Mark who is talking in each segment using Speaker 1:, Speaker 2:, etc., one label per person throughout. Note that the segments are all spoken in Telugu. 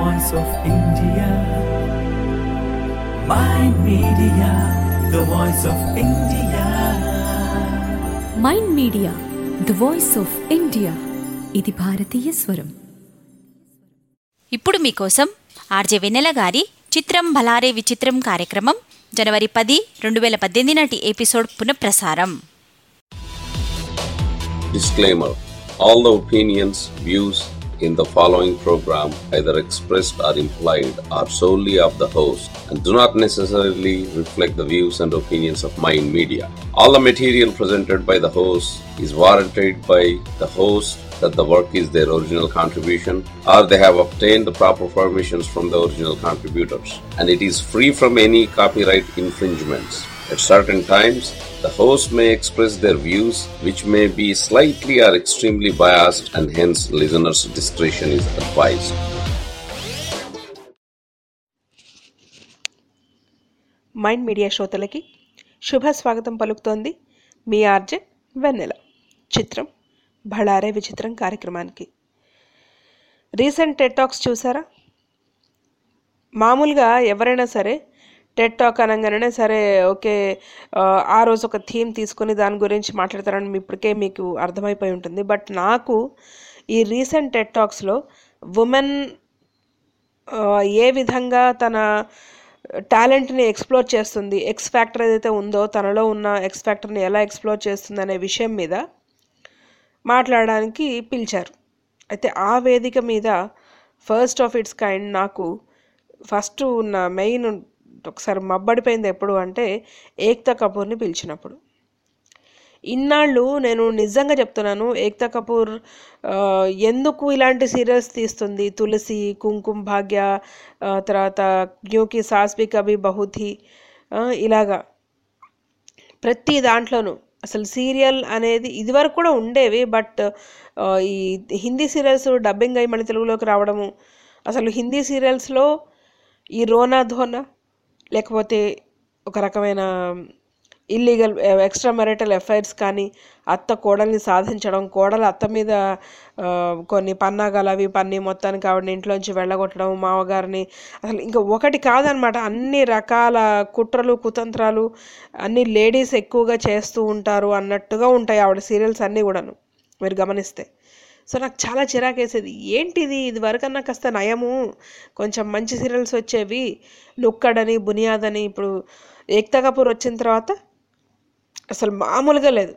Speaker 1: voice of India. Mind Media, the voice of India.
Speaker 2: Mind Media the voice of India ఇది భారతీయ స్వరం
Speaker 3: ఇప్పుడు మీకోసం ఆర్జే వెన్నెల గారి చిత్రం భలారే విచిత్రం కార్యక్రమం జనవరి పది రెండు వేల పద్దెనిమిది నాటి ఎపిసోడ్ పునఃప్రసారం
Speaker 4: Disclaimer All the opinions, views in the following program, either expressed or implied, are solely of the host and do not necessarily reflect the views and opinions of Mind Media. All the material presented by the host is warranted by the host that the work is their original contribution or they have obtained the proper permissions from the original contributors and it is free from any copyright infringements. At certain times, the host may express their views, which may be slightly or extremely biased, and hence listeners' discretion is advised.
Speaker 5: Mind Media శ్రోతలకి శుభ స్వాగతం పలుకుతోంది మీ ఆర్జే వెన్నెల చిత్రం భళారే విచిత్రం కార్యక్రమానికి రీసెంట్ టెట్ టాక్స్ చూసారా మామూలుగా ఎవరైనా సరే టెట్ టాక్ అనగానే సరే ఓకే ఆ, ఆ రోజు ఒక థీమ్ తీసుకుని దాని గురించి మాట్లాడతారని మీ- ఇప్పటికే మీకు అర్థమైపోయి ఉంటుంది బట్ నాకు ఈ రీసెంట్ టెట్ టాక్స్లో ఉమెన్ ఆ, ఏ విధంగా తన టాలెంట్ని ఎక్స్ప్లోర్ చేస్తుంది ఎక్స్ ఫ్యాక్టర్ ఏదైతే ఉందో తనలో ఉన్న ఎక్స్ ఫ్యాక్టర్ని ఎలా ఎక్స్ప్లోర్ చేస్తుంది అనే విషయం మీద మాట్లాడడానికి పిలిచారు అయితే ఆ వేదిక మీద ఫస్ట్ ఆఫ్ ఇట్స్ కైండ్ నాకు ఫస్ట్ ఉన్న మెయిన్ ఒకసారి మబ్బడిపోయింది ఎప్పుడు అంటే ఏక్తా కపూర్ని పిలిచినప్పుడు ఇన్నాళ్ళు నేను నిజంగా చెప్తున్నాను ఏక్తా కపూర్ ఆ, ఎందుకు ఇలాంటి సీరియల్స్ తీస్తుంది తులసి కుంకుమ భాగ్య ఆ, తర్వాత న్యూకి సాస్ బి కభీ బహుథి ఆ, ఇలాగా ప్రతి దాంట్లోనూ అసలు సీరియల్ అనేది ఇదివరకు కూడా ఉండేవి బట్ ఆ, ఈ హిందీ సీరియల్స్ డబ్బింగ్ అయ్యి మళ్ళీ తెలుగులోకి రావడము అసలు హిందీ సీరియల్స్లో ఈ రోనా ధోనా లేకపోతే ఒక రకమైన ఇల్లీగల్ ఎక్స్ట్రా మెరిటల్ ఎఫైర్స్ కానీ అత్త కోడల్ని సాధించడం కోడలు అత్త మీద ఆ, కొన్ని పన్నాగాలు అవి పన్ని మొత్తానికి ఆవిడని ఇంట్లోంచి వెళ్ళగొట్టడం మామగారిని అసలు ఇంకా ఒకటి కాదనమాట అన్ని రకాల కుట్రలు కుతంత్రాలు అన్ని లేడీస్ ఎక్కువగా చేస్తూ ఉంటారు అన్నట్టుగా ఉంటాయి ఆవిడ సీరియల్స్ అన్నీ కూడాను మీరు గమనిస్తే సో నాకు చాలా చిరాకేసేది ఏంటిది ఇది వరకన్నా కాస్త నయము కొంచెం మంచి సీరియల్స్ వచ్చేవి నుక్కడని బునియాద్ అని ఇప్పుడు ఏక్తా కపూర్ వచ్చిన తర్వాత అసలు మామూలుగా లేదు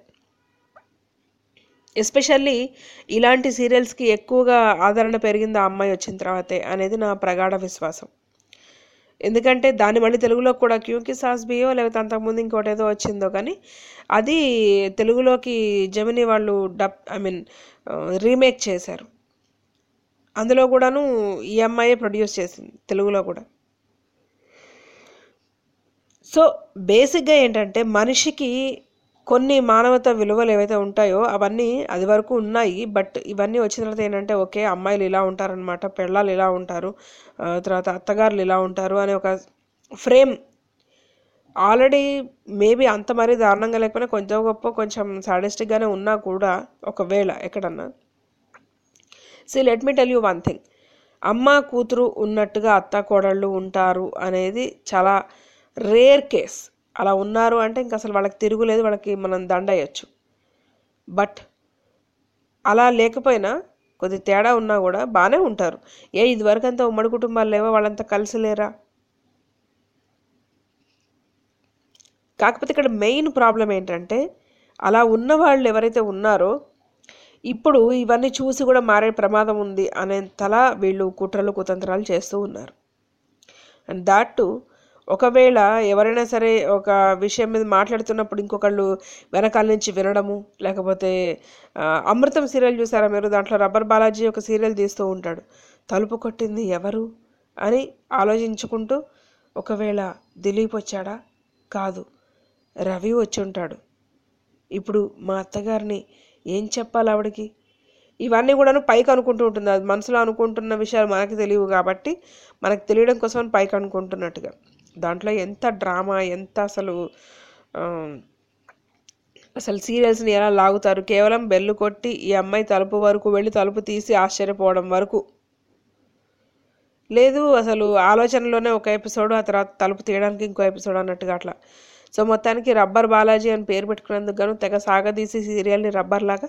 Speaker 5: ఎస్పెషల్లీ ఇలాంటి సీరియల్స్కి ఎక్కువగా ఆదరణ పెరిగింది ఆ అమ్మాయి వచ్చిన తర్వాతే అనేది నా ప్రగాఢ విశ్వాసం ఎందుకంటే దాన్ని మళ్ళీ తెలుగులో కూడా క్యూకి సాస్ బియో లేకపోతే అంతకుముందు ఇంకోటి ఏదో వచ్చిందో కానీ అది తెలుగులోకి జమిని వాళ్ళు డబ్ ఐ మీన్ రీమేక్ చేశారు అందులో కూడాను ఈ అమ్మాయే ప్రొడ్యూస్ చేసింది తెలుగులో కూడా సో బేసిక్గా ఏంటంటే మనిషికి కొన్ని మానవత విలువలు ఏవైతే ఉంటాయో అవన్నీ అది వరకు ఉన్నాయి బట్ ఇవన్నీ వచ్చిన తర్వాత ఏంటంటే ఓకే అమ్మాయిలు ఇలా ఉంటారనమాట పెళ్ళాలు ఇలా ఉంటారు ఆ, తర్వాత అత్తగారులు ఇలా ఉంటారు అనే ఒక ఫ్రేమ్ ఆల్రెడీ మేబీ అంత మరీ దారుణంగా లేకపోయినా కొంచెం గొప్ప కొంచెం సాడిస్టిక్గానే ఉన్నా కూడా ఒకవేళ ఎక్కడన్నా see let me tell you one thing అమ్మ కూతురు ఉన్నట్టుగా అత్త కోడళ్ళు ఉంటారు అనేది చాలా రేర్ కేస్ అలా ఉన్నారు అంటే ఇంక అసలు వాళ్ళకి తిరుగులేదు వాళ్ళకి మనం దండయ్యచ్చు బట్ అలా లేకపోయినా కొద్ది తేడా ఉన్నా కూడా బాగానే ఉంటారు ఏ ఇదివరకంతా ఉమ్మడి కుటుంబాలు లేవో వాళ్ళంతా కలిసి లేరా కాకపోతే ఇక్కడ మెయిన్ ప్రాబ్లం ఏంటంటే అలా ఉన్న వాళ్ళు ఎవరైతే ఉన్నారో ఇప్పుడు ఇవన్నీ చూసి కూడా మారే ప్రమాదం ఉంది అనేంతలా వీళ్ళు కుట్రలు కుతంత్రాలు చేస్తూ ఉన్నారు అండ్ దాట్ టు ఒకవేళ ఎవరైనా సరే ఒక విషయం మీద మాట్లాడుతున్నప్పుడు ఇంకొకళ్ళు వెనకాల నుంచి వినడము లేకపోతే ఆ, అమృతం సీరియల్ చూసారా మీరు దాంట్లో రబ్బర్ బాలాజీ ఒక సీరియల్ తీస్తూ ఉంటాడు తలుపు కొట్టింది ఎవరు అని ఆలోచించుకుంటూ ఒకవేళ దిలీప్ వచ్చాడా కాదు రవి వచ్చి ఉంటాడు ఇప్పుడు మా అత్తగారిని ఏం చెప్పాలి ఆవిడకి ఇవన్నీ కూడాను పైకి అనుకుంటూ ఉంటుంది అది మనసులో అనుకుంటున్న విషయాలు మనకి తెలియవు కాబట్టి మనకు తెలియడం కోసం అని పైకి అనుకుంటున్నట్టుగా దాంట్లో ఎంత డ్రామా ఎంత అసలు ఆ, అసలు సీరియల్స్ని ఎలా లాగుతారు కేవలం బెల్లు కొట్టి ఈ అమ్మాయి తలుపు వరకు వెళ్ళి తలుపు తీసి ఆశ్చర్యపోవడం వరకు లేదు అసలు ఆలోచనలోనే ఒక ఎపిసోడ్ ఆ తర్వాత తలుపు తీయడానికి ఇంకో ఎపిసోడ్ అన్నట్టుగా అట్లా సో మొత్తానికి రబ్బర్ బాలాజీ అని పేరు పెట్టుకున్నందుకు గాను తెగ సాగదీసి సీరియల్ని రబ్బర్ లాగా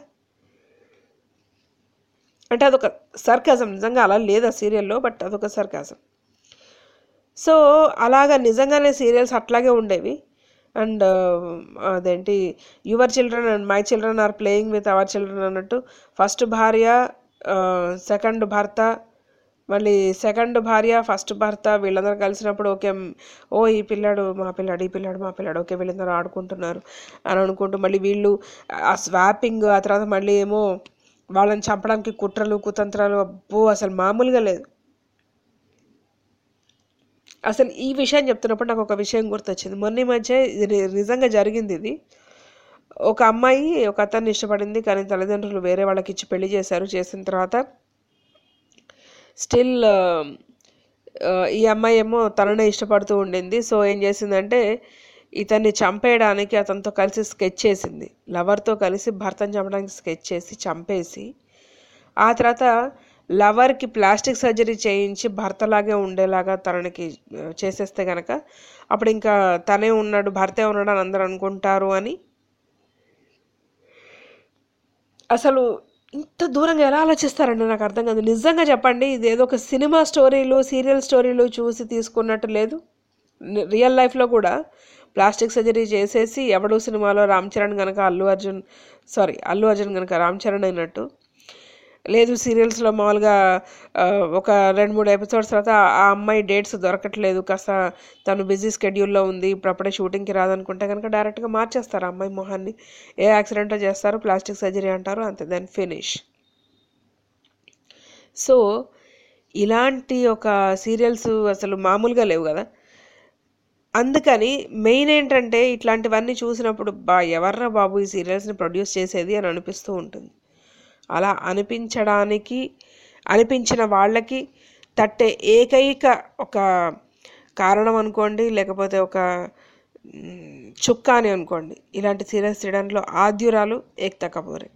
Speaker 5: అంటే అదొక సర్కాజం నిజంగా అలా లేదు ఆ సీరియల్లో బట్ అదొక సర్కాజం సో అలాగా నిజంగానే సీరియల్స్ అట్లాగే ఉండేవి అండ్ అదేంటి your children and my children are playing with our children అన్నట్టు ఫస్ట్ భార్య సెకండ్ భర్త మళ్ళీ సెకండ్ భార్య ఫస్ట్ భర్త వీళ్ళందరూ కలిసినప్పుడు ఓకే మ్, ఓ ఈ పిల్లాడు మా పిల్లాడు ఈ పిల్లాడు మా పిల్లాడు ఓకే వీళ్ళందరూ ఆడుకుంటున్నారు అని అనుకుంటూ మళ్ళీ వీళ్ళు ఆ స్వాపింగ్ ఆ తర్వాత మళ్ళీ ఏమో వాళ్ళని చంపడానికి కుట్రలు కుతంత్రాలు అబ్బో అసలు మామూలుగా లేదు అసలు ఈ విషయం చెప్తున్నప్పుడు నాకు ఒక విషయం గుర్తొచ్చింది మొన్న ఈ మధ్య ఇది ని- నిజంగా జరిగింది ఇది ఒక అమ్మాయి ఒక అతన్ని ఇష్టపడింది కానీ తల్లిదండ్రులు వేరే వాళ్ళకి ఇచ్చి పెళ్లి చేశారు చేసిన తర్వాత స్టిల్ ఈ అమ్మాయి ఏమో తననే ఇష్టపడుతూ ఉండింది సో ఏం చేసిందంటే ఇతన్ని చంపేయడానికి అతనితో కలిసి స్కెచ్ చేసింది లవర్తో కలిసి భర్తను చంపడానికి స్కెచ్ చేసి చంపేసి ఆ తర్వాత లవర్కి ప్లాస్టిక్ సర్జరీ చేయించి భర్తలాగే ఉండేలాగా తనకి ఆ, చేసేస్తే గనక అప్పుడు ఇంకా తనే ఉన్నాడు భర్తే ఉన్నాడు అని అందరూ అనుకుంటారు అని అసలు ఇంత దూరంగా ఎలా ఆలోచిస్తారండి నాకు అర్థం కాదు నిజంగా చెప్పండి ఇది ఏదో ఒక సినిమా స్టోరీలు సీరియల్ స్టోరీలు చూసి తీసుకున్నట్టు లేదు ని- రియల్ లైఫ్లో కూడా ప్లాస్టిక్ సర్జరీ చేసేసి ఎవడు సినిమాలో రామ్ చరణ్ కనుక అల్లు అర్జున్ సారీ అల్లు అర్జున్ కనుక రామ్ చరణ్ అయినట్టు లేదు సీరియల్స్లో మామూలుగా ఆ, ఒక రెండు మూడు ఎపిసోడ్స్ తర్వాత ఆ ఆ అమ్మాయి డేట్స్ దొరకట్లేదు కాస్త తను బిజీ స్కెడ్యూల్లో ఉంది ఇప్పుడు అప్పుడే షూటింగ్కి రాదనుకుంటే కనుక డైరెక్ట్గా మార్చేస్తారు ఆ అమ్మాయి మొహాన్ని ఏ యాక్సిడెంటో చేస్తారు ప్లాస్టిక్ సర్జరీ అంటారు అంతే దెన్ ఫినిష్ సో ఇలాంటి ఒక సీరియల్స్ అసలు మామూలుగా లేవు కదా అందుకని మెయిన్ ఏంటంటే ఇట్లాంటివన్నీ చూసినప్పుడు బా ఎవర్రా బాబు ఈ సీరియల్స్ని ప్రొడ్యూస్ చేసేది అని అనిపిస్తూ ఉంటుంది అలా అనిపించడానికి అనిపించిన వాళ్ళకి తట్టే ఏకైక ఒక కారణం అనుకోండి లేకపోతే ఒక మ్, చుక్క అని అనుకోండి ఇలాంటి సీరియల్స్ తీయడంలో ఆద్యురాలు ఏక్తా కపూరే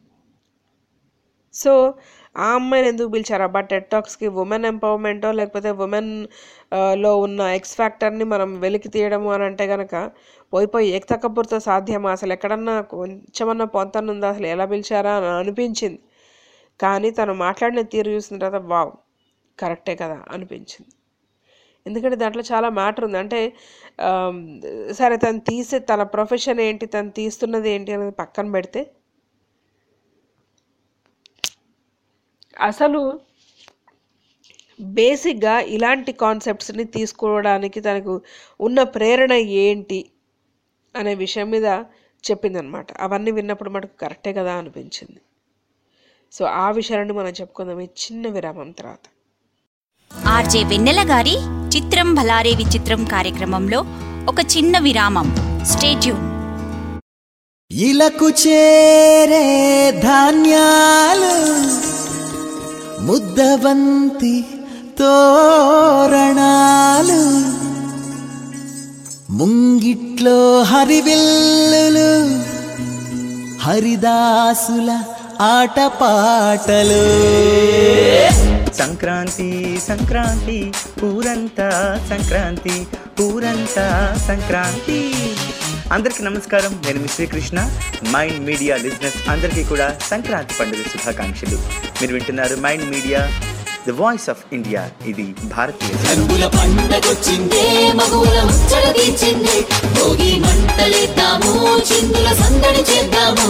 Speaker 5: సో ఆ అమ్మాయిని ఎందుకు పిలిచారు బట్ టెట్ టాక్స్కి ఉమెన్ ఎంపవర్మెంటో లేకపోతే ఉమెన్ లో ఉన్న ఎక్స్ ఫ్యాక్టర్ని మనం వెలికి తీయడము అని అంటే కనుక పోయి పోయి ఏక్తా కపూర్తో సాధ్యమా అసలు ఎక్కడన్నా కొంచెమన్నా పొంతనుందా అసలు ఎలా పిలిచారా అని అనిపించింది కానీ తను మాట్లాడిన తీరు చూసిన తర్వాత వావ్ కరెక్టే కదా అనిపించింది ఎందుకంటే దాంట్లో చాలా మ్యాటర్ ఉంది అంటే ఆమ్, సరే తను తీసే తన ప్రొఫెషన్ ఏంటి తను తీస్తున్నది ఏంటి అనేది పక్కన పెడితే అసలు బేసిక్గా ఇలాంటి కాన్సెప్ట్స్ని తీసుకోవడానికి తనకు ఉన్న ప్రేరణ ఏంటి అనే విషయం మీద చెప్పిందనమాట అవన్నీ విన్నప్పుడు మనకు కరెక్టే కదా అనిపించింది సో ఆ విషయాన్ని మనం చెప్పుకుందాం ఈ చిన్న విరామం తర్వాత
Speaker 3: ఆర్జే వెన్నెల గారి చిత్రం భలారే విచిత్రం కార్యక్రమంలో ఒక చిన్న విరామం స్టేట్యూన్
Speaker 1: ఇలకు చేరే ధాన్యాలు ముద్దవంతి తోరణాలు ముంగిట్లో హరివిల్లులు హరిదాసుల ఆటపాటలు
Speaker 6: సంక్రాంతి సంక్రాంతి ఊరంతా సంక్రాంతి ఊరంతా సంక్రాంతి అందరికీ నమస్కారం నేను మీ శ్రీకృష్ణ మైండ్ మీడియా లిజినెస్ అందరికీ కూడా సంక్రాంతి పండుగ శుభాకాంక్షలు మీరు వింటున్నారు Mind Media the voice of India ఇది భారతీయ
Speaker 1: రంగుల పండగొచ్చిందే మగువుల ముచ్చట తీర్చింది భోగి మంటలేద్దాము చిందుల సందడి చేద్దాము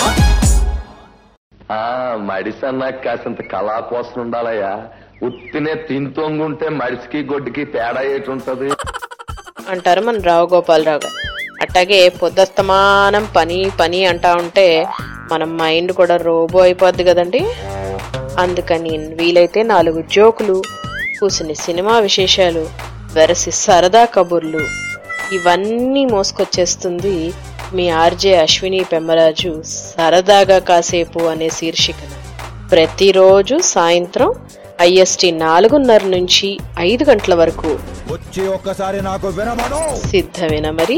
Speaker 7: ఆ మడిసన్నా కాసింత కళా కోసం ఉండాలయ్యా ఉత్తినే తింతొంగుంటే మడిసికి గొడ్డుకి తేడా ఏటి ఉంటది
Speaker 8: అంటారు మన రావు గోపాలరావు గారు అట్టాగే పొద్దస్తమానం పని పని అంటా ఉంటే మన మైండ్ కూడా రోబో అయిపోద్ది కదండి అందుకని వీలైతే నాలుగు జోకులు కూసుని సినిమా విశేషాలు వెరసి సరదా కబుర్లు ఇవన్నీ మోసుకొచ్చేస్తుంది మీ ఆర్జే అశ్విని పెమ్మరాజు సరదాగా కాసేపు అనే శీర్షికన ప్రతిరోజు సాయంత్రం ఐఎస్టి నాలుగున్నర నుంచి ఐదు గంటల వరకు
Speaker 9: వచ్చి ఒక్కసారి నాకు వినమను
Speaker 8: సిద్ధమేనా మరి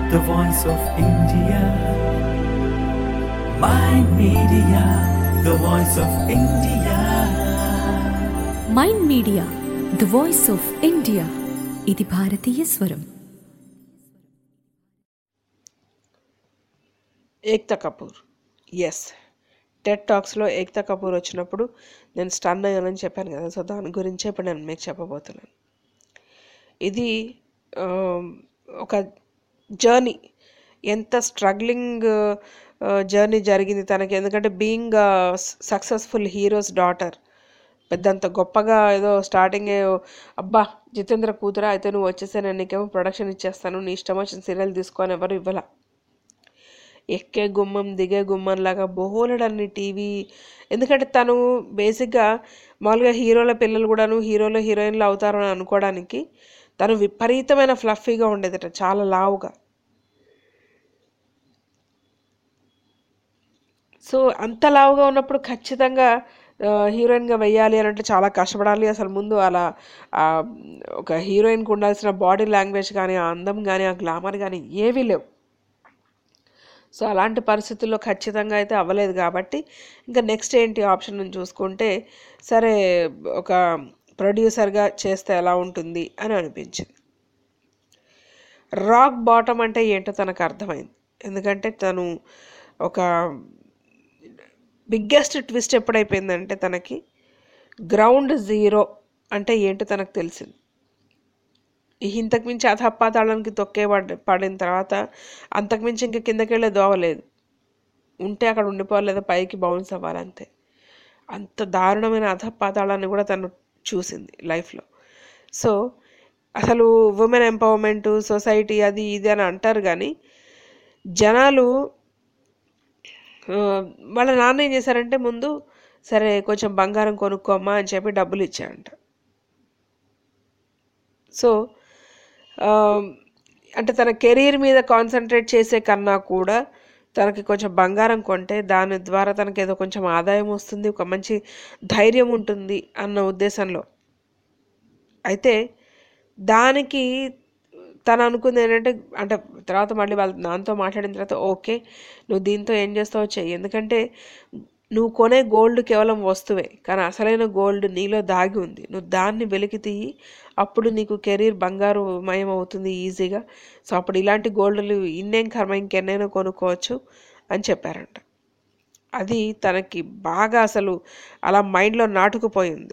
Speaker 1: the voice of India. Mind Media, the voice of India.
Speaker 2: Mind Media the voice of India ఇది భారతీయ స్వరం
Speaker 5: ఏక్తా కపూర్ ఎస్ టెట్ టాక్స్లో ఏక్తా కపూర్ వచ్చినప్పుడు నేను స్టన్ అయ్యానని చెప్పాను కదా సో దాని గురించే ఇప్పుడు నేను మీకు చెప్పబోతున్నాను ఇది ఆ, ఒక జర్నీ ఎంత స్ట్రగ్లింగ్ జర్నీ జరిగింది తనకి ఎందుకంటే బీయింగ్ సక్సెస్ఫుల్ హీరోస్ డాటర్ పెద్దంత గొప్పగా ఏదో స్టార్టింగ్ అబ్బా జితేంద్ర కూతురా అయితే నువ్వు వచ్చేసే నేను నీకేమో ప్రొడక్షన్ ఇచ్చేస్తాను నీ ఇష్టం వచ్చిన సీరియల్ తీసుకొని ఎవరు ఇవ్వలా ఎక్కే గుమ్మం దిగే గుమ్మం లాగా బోలెడన్ని టీవీ ఎందుకంటే తను బేసిక్గా మామూలుగా హీరోల పిల్లలు కూడాను హీరోలు హీరోయిన్లు అవుతారు అని అనుకోవడానికి తను విపరీతమైన ఫ్లఫీగా ఉండేదట చాలా లావుగా సో అంత లావుగా ఉన్నప్పుడు ఖచ్చితంగా ఆ, హీరోయిన్గా వెయ్యాలి అని అంటే చాలా కష్టపడాలి అసలు ముందు అలా ఆ, ఒక హీరోయిన్కి ఉండాల్సిన బాడీ లాంగ్వేజ్ కానీ ఆ అందం కానీ ఆ గ్లామర్ కానీ ఏవీ లేవు సో అలాంటి పరిస్థితుల్లో ఖచ్చితంగా అయితే అవ్వలేదు కాబట్టి ఇంకా నెక్స్ట్ ఏంటి ఆప్షన్ అని చూసుకుంటే సరే ఒక ప్రొడ్యూసర్గా చేస్తే ఎలా ఉంటుంది అని అనిపించింది రాక్ బాటమ్ అంటే ఏంటో తనకు అర్థమైంది ఎందుకంటే తను ఒక బిగ్గెస్ట్ ట్విస్ట్ ఎప్పుడైపోయిందంటే తనకి గ్రౌండ్ జీరో అంటే ఏంటో తనకు తెలిసింది ఈ ఇంతకుమించి అధపాతాళానికి తొక్కే పడి పడిన తర్వాత అంతకుమించి ఇంకా కిందకి వెళ్ళే దోవలేదు ఉంటే అక్కడ ఉండిపోలేదు పైకి బౌన్స్ అవ్వాలంతే అంత దారుణమైన అధపాతాళాన్ని కూడా తను చూసింది లైఫ్లో సో అసలు ఉమెన్ ఎంపవర్మెంట్ సొసైటీ అది ఇది అని అంటారు కానీ జనాలు ఆ, వాళ్ళ నాన్న ఏం చేశారంటే ముందు సరే కొంచెం బంగారం కొనుక్కోమ్మా అని చెప్పి డబ్బులు ఇచ్చారంట సో ఆ, అంటే తన కెరీర్ మీద కాన్సన్ట్రేట్ చేసే కన్నా కూడా తనకి కొంచెం బంగారం కొంటే దాని ద్వారా తనకి ఏదో కొంచెం ఆదాయం వస్తుంది ఒక మంచి ధైర్యం ఉంటుంది అన్న ఉద్దేశంలో అయితే దానికి తను అనుకుంది ఏంటంటే అంటే తర్వాత మళ్ళీ వాళ్ళ నాన్నతో మాట్లాడిన తర్వాత ఓకే నువ్వు దీంతో ఏం చేస్తావో చెయ్యి ఎందుకంటే నువ్వు కొనే గోల్డ్ కేవలం వస్తువే కానీ అసలైన గోల్డ్ నీలో దాగి ఉంది నువ్వు దాన్ని వెలికి తీయి అప్పుడు నీకు కెరీర్ బంగారు మయం అవుతుంది ఈజీగా సో అప్పుడు ఇలాంటి గోల్డ్లు ఇన్నేం కర్మ ఇంకెన్నైనా కొనుక్కోవచ్చు అని చెప్పారంట అది తనకి బాగా అసలు అలా మైండ్లో నాటుకుపోయింది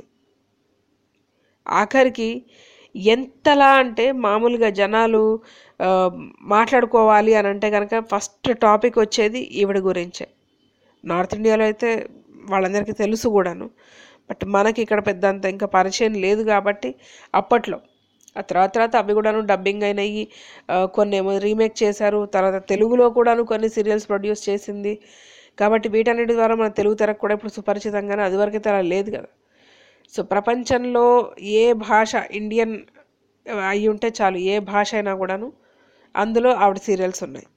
Speaker 5: ఆఖరికి ఎంతలా అంటే మామూలుగా జనాలు ఆ, మాట్లాడుకోవాలి అని అంటే కనుక ఫస్ట్ టాపిక్ వచ్చేది ఈవిడ గురించే నార్త్ ఇండియాలో అయితే వాళ్ళందరికీ తెలుసు కూడాను బట్ మనకి ఇక్కడ పెద్ద అంత ఇంకా పరిచయం లేదు కాబట్టి అప్పట్లో ఆ తర్వాత తర్వాత అవి కూడాను డబ్బింగ్ అయినాయి ఆ, కొన్ని ఏమో రీమేక్ చేశారు తర్వాత తెలుగులో కూడాను కొన్ని సీరియల్స్ ప్రొడ్యూస్ చేసింది కాబట్టి వీటన్నిటి ద్వారా మన తెలుగు తెరకు కూడా ఇప్పుడు సుపరిచితంగానే అది వరకైతే అలా లేదు కదా సో ప్రపంచంలో ఏ భాష ఇండియన్ అయి ఉంటే చాలు ఏ భాష అయినా కూడాను అందులో ఆవిడ సీరియల్స్ ఉన్నాయి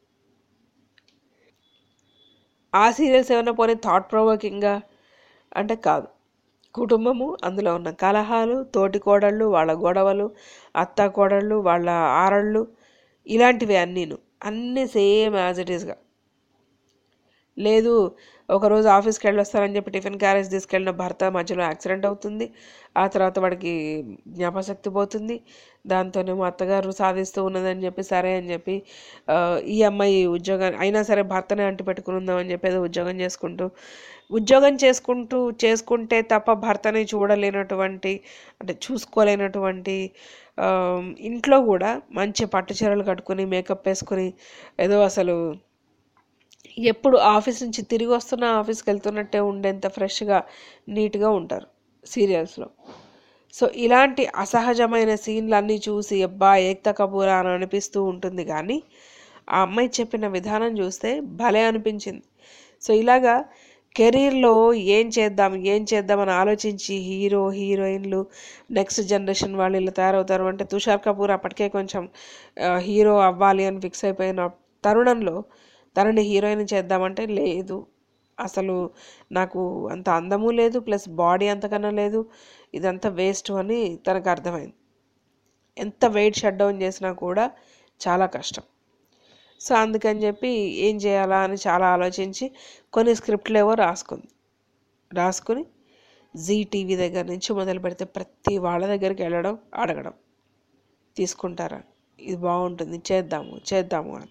Speaker 5: ఆ సీరియల్స్ ఏమైనా పోనీ థాట్ ప్రొవోకింగ్గా అంటే కాదు కుటుంబము అందులో ఉన్న కలహాలు తోటి కోడళ్ళు వాళ్ళ గొడవలు అత్త కోడళ్ళు వాళ్ళ ఆరళ్ళు ఇలాంటివి అన్నీను అన్నీ సేమ్ యాజ్ ఇట్ ఈస్గా లేదు ఒకరోజు ఆఫీస్కి వెళ్ళొస్తానని చెప్పి టిఫిన్ క్యారేజ్ తీసుకెళ్ళిన భర్త మధ్యలో యాక్సిడెంట్ అవుతుంది ఆ తర్వాత వాడికి జ్ఞాపశక్తి పోతుంది దాంతోనేమో అత్తగారు సాధిస్తూ ఉన్నదని చెప్పి సరే అని చెప్పి ఆ, ఈ అమ్మాయి ఉద్యోగం అయినా సరే భర్తనే అంటి పెట్టుకుని ఉందామని చెప్పి ఏదో ఉద్యోగం చేసుకుంటూ ఉద్యోగం చేసుకుంటూ చేసుకుంటే తప్ప భర్తని చూడలేనటువంటి అంటే చూసుకోలేనటువంటి ఆ, ఇంట్లో కూడా మంచి పట్టు చీరలు కట్టుకుని మేకప్ వేసుకుని ఏదో అసలు ఎప్పుడు ఆఫీస్ నుంచి తిరిగి వస్తున్న ఆఫీస్కి వెళ్తున్నట్టే ఉండేంత ఫ్రెష్గా నీట్గా ఉంటారు సీరియల్స్లో సో ఇలాంటి అసహజమైన సీన్లు అన్నీ చూసి అబ్బా ఏక్తా కపూర్ అని అనిపిస్తూ ఉంటుంది కానీ ఆ అమ్మాయి చెప్పిన విధానం చూస్తే భలే అనిపించింది సో ఇలాగా కెరీర్లో ఏం చేద్దాం ఏం చేద్దాం అని ఆలోచించి హీరో హీరోయిన్లు నెక్స్ట్ జనరేషన్ వాళ్ళు ఇలా తయారవుతారు అంటే తుషార్ కపూర్ అప్పటికే కొంచెం ఆ, హీరో అవ్వాలి అని ఫిక్స్ అయిపోయిన తరుణంలో తనని హీరోయిన్ చేద్దామంటే లేదు అసలు నాకు అంత అందము లేదు ప్లస్ బాడీ అంతకన్నా లేదు ఇదంతా వేస్ట్ అని తనకు అర్థమైంది ఎంత వెయిట్ షట్ డౌన్ చేసినా కూడా చాలా కష్టం సో అందుకని చెప్పి ఏం చేయాలా అని చాలా ఆలోచించి కొన్ని స్క్రిప్ట్లు ఏవో రాసుకుంది రాసుకుని జీ టీవీ దగ్గర నుంచి మొదలు పెడితే ప్రతి వాళ్ళ దగ్గరికి వెళ్ళడం అడగడం తీసుకుంటారా ఇది బాగుంటుంది చేద్దాము చేద్దాము అని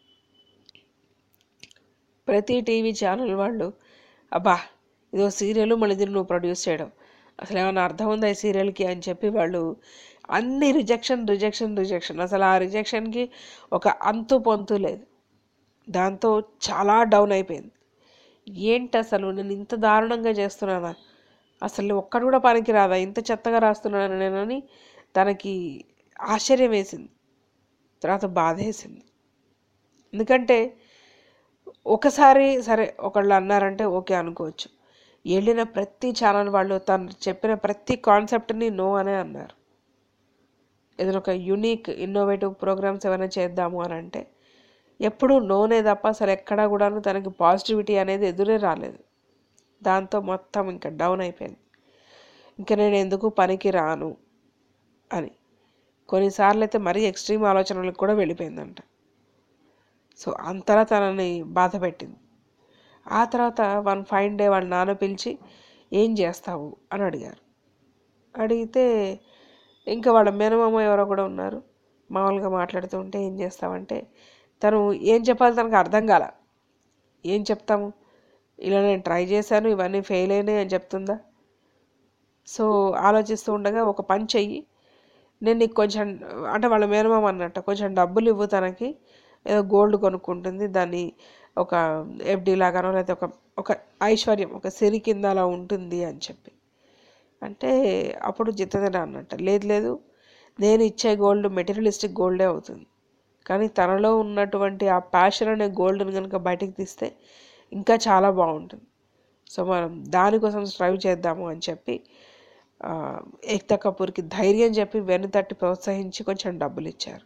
Speaker 5: ప్రతి టీవీ ఛానల్ వాళ్ళు అబ్బా ఇదో సీరియల్ మళ్ళీ దీన్ని నువ్వు ప్రొడ్యూస్ చేయడం అసలు ఏమైనా అర్థం ఉందా ఈ సీరియల్కి అని చెప్పి వాళ్ళు అన్ని రిజెక్షన్ రిజెక్షన్ రిజెక్షన్ అసలు ఆ రిజెక్షన్కి ఒక అంతు పొంతు లేదు దాంతో చాలా డౌన్ అయిపోయింది ఏంటి అసలు నేను ఇంత దారుణంగా చేస్తున్నానా అసలు ఒక్కడు కూడా పనికి రాదా ఇంత చెత్తగా రాస్తున్నాను నేనని తనకి ఆశ్చర్యం వేసింది తర్వాత బాధ వేసింది ఎందుకంటే ఒకసారి సరే ఒకళ్ళు అన్నారంటే ఓకే అనుకోవచ్చు వెళ్ళిన ప్రతి ఛానల్ వాళ్ళు తను చెప్పిన ప్రతి కాన్సెప్ట్ని నో అనే అన్నారు ఏదైనా ఒక యూనిక్ ఇన్నోవేటివ్ ప్రోగ్రామ్స్ ఏమైనా చేద్దాము అని అంటే ఎప్పుడూ నోనే తప్ప అసలు ఎక్కడా కూడాను తనకి పాజిటివిటీ అనేది ఎదురే రాలేదు దాంతో మొత్తం ఇంకా డౌన్ అయిపోయింది ఇంకా నేను ఎందుకు పనికి రాను అని కొన్నిసార్లు అయితే మరీ ఎక్స్ట్రీమ్ ఆలోచనలకు కూడా వెళ్ళిపోయిందంట సో అంతలా తనని బాధ పెట్టింది ఆ తర్వాత వన్ ఫైన్ డే వాళ్ళ నాన్న పిలిచి ఏం చేస్తావు అని అడిగారు అడిగితే ఇంకా వాళ్ళ మేనమామ ఎవరో కూడా ఉన్నారు మామూలుగా మాట్లాడుతుంటే ఏం చేస్తామంటే తను ఏం చెప్పాలి తనకు అర్థం కాల ఏం చెప్తాము ఇలా నేను ట్రై చేశాను ఇవన్నీ ఫెయిల్ అయినాయి అని చెప్తుందా సో ఆలోచిస్తూ ఉండగా ఒక పని చెయ్యి నేను నీకు కొంచెం అంటే వాళ్ళ మేనమామ అన్నట్టు కొంచెం డబ్బులు ఇవ్వు తనకి ఏదో గోల్డ్ కొనుక్కుంటుంది దాన్ని ఒక ఎఫ్డి లాగానో లేకపోతే ఒక ఒక ఐశ్వర్యం ఒక సిరి కింద అలా ఉంటుంది అని చెప్పి అంటే అప్పుడు జితేంద్ర అన్నట్ట లేదు లేదు నేను ఇచ్చే గోల్డ్ మెటీరియలిస్టిక్ గోల్డే అవుతుంది కానీ తనలో ఉన్నటువంటి ఆ ప్యాషన్ అనే గోల్డ్ని కనుక బయటికి తీస్తే ఇంకా చాలా బాగుంటుంది సో మనం దానికోసం స్ట్రైవ్ చేద్దాము అని చెప్పి ఆ, ఏక్తా కపూర్కి ధైర్యం చెప్పి వెన్ను తట్టి ప్రోత్సహించి కొంచెం డబ్బులు ఇచ్చారు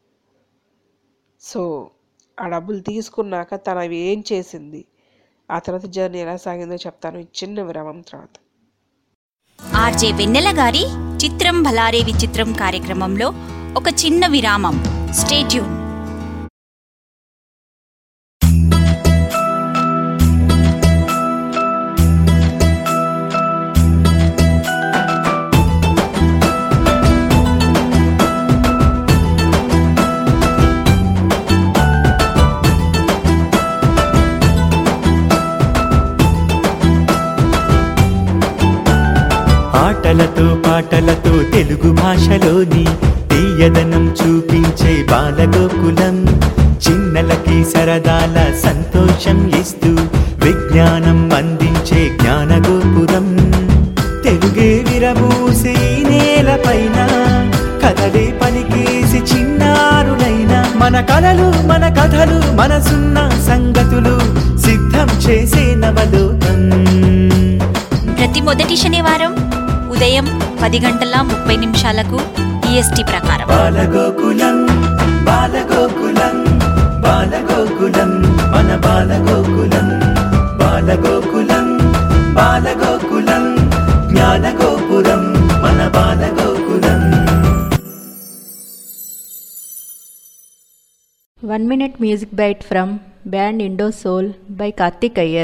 Speaker 5: సో ఆ డబ్బులు తీసుకున్నాక తను అవి ఏం చేసింది ఆ తర్వాత జర్నీ ఎలా సాగిందో చెప్తాను ఈ చిన్న విరామం తర్వాత
Speaker 3: ఆర్జే వెన్నెల గారి చిత్రం భలారే విచిత్రం కార్యక్రమంలో ఒక చిన్న విరామం స్టేట్యూన్
Speaker 10: ఆటలతో పాటలతో తెలుగు భాషలోని తీయదనం చూపించే బాలగోకులం చిన్నలకి సరదాల సంతోషం ఇస్తూ విజ్ఞానం అందించే జ్ఞానగోపురం తెలుగే విరబూసి ఈ నేలపైన కథలే పలికేసి చిన్నారులైన మన కలలు మన కథలు మనసున్న సంగతులు సిద్ధం చేసే నవలోకం
Speaker 3: ప్రతి మొదటి శనివారం ఉదయం పది గంటల ముప్పై నిమిషాలకు ఈఎస్టీ ప్రకారం
Speaker 10: బాలగోకులం బాలగోకులం బాలగోకులం మన బాలగోకులం బాలగోకులం బాలగోకులం జ్ఞానగోపురం మన Balagokulam
Speaker 11: One minute music bite from band Indo Soul by Karthik Iyer.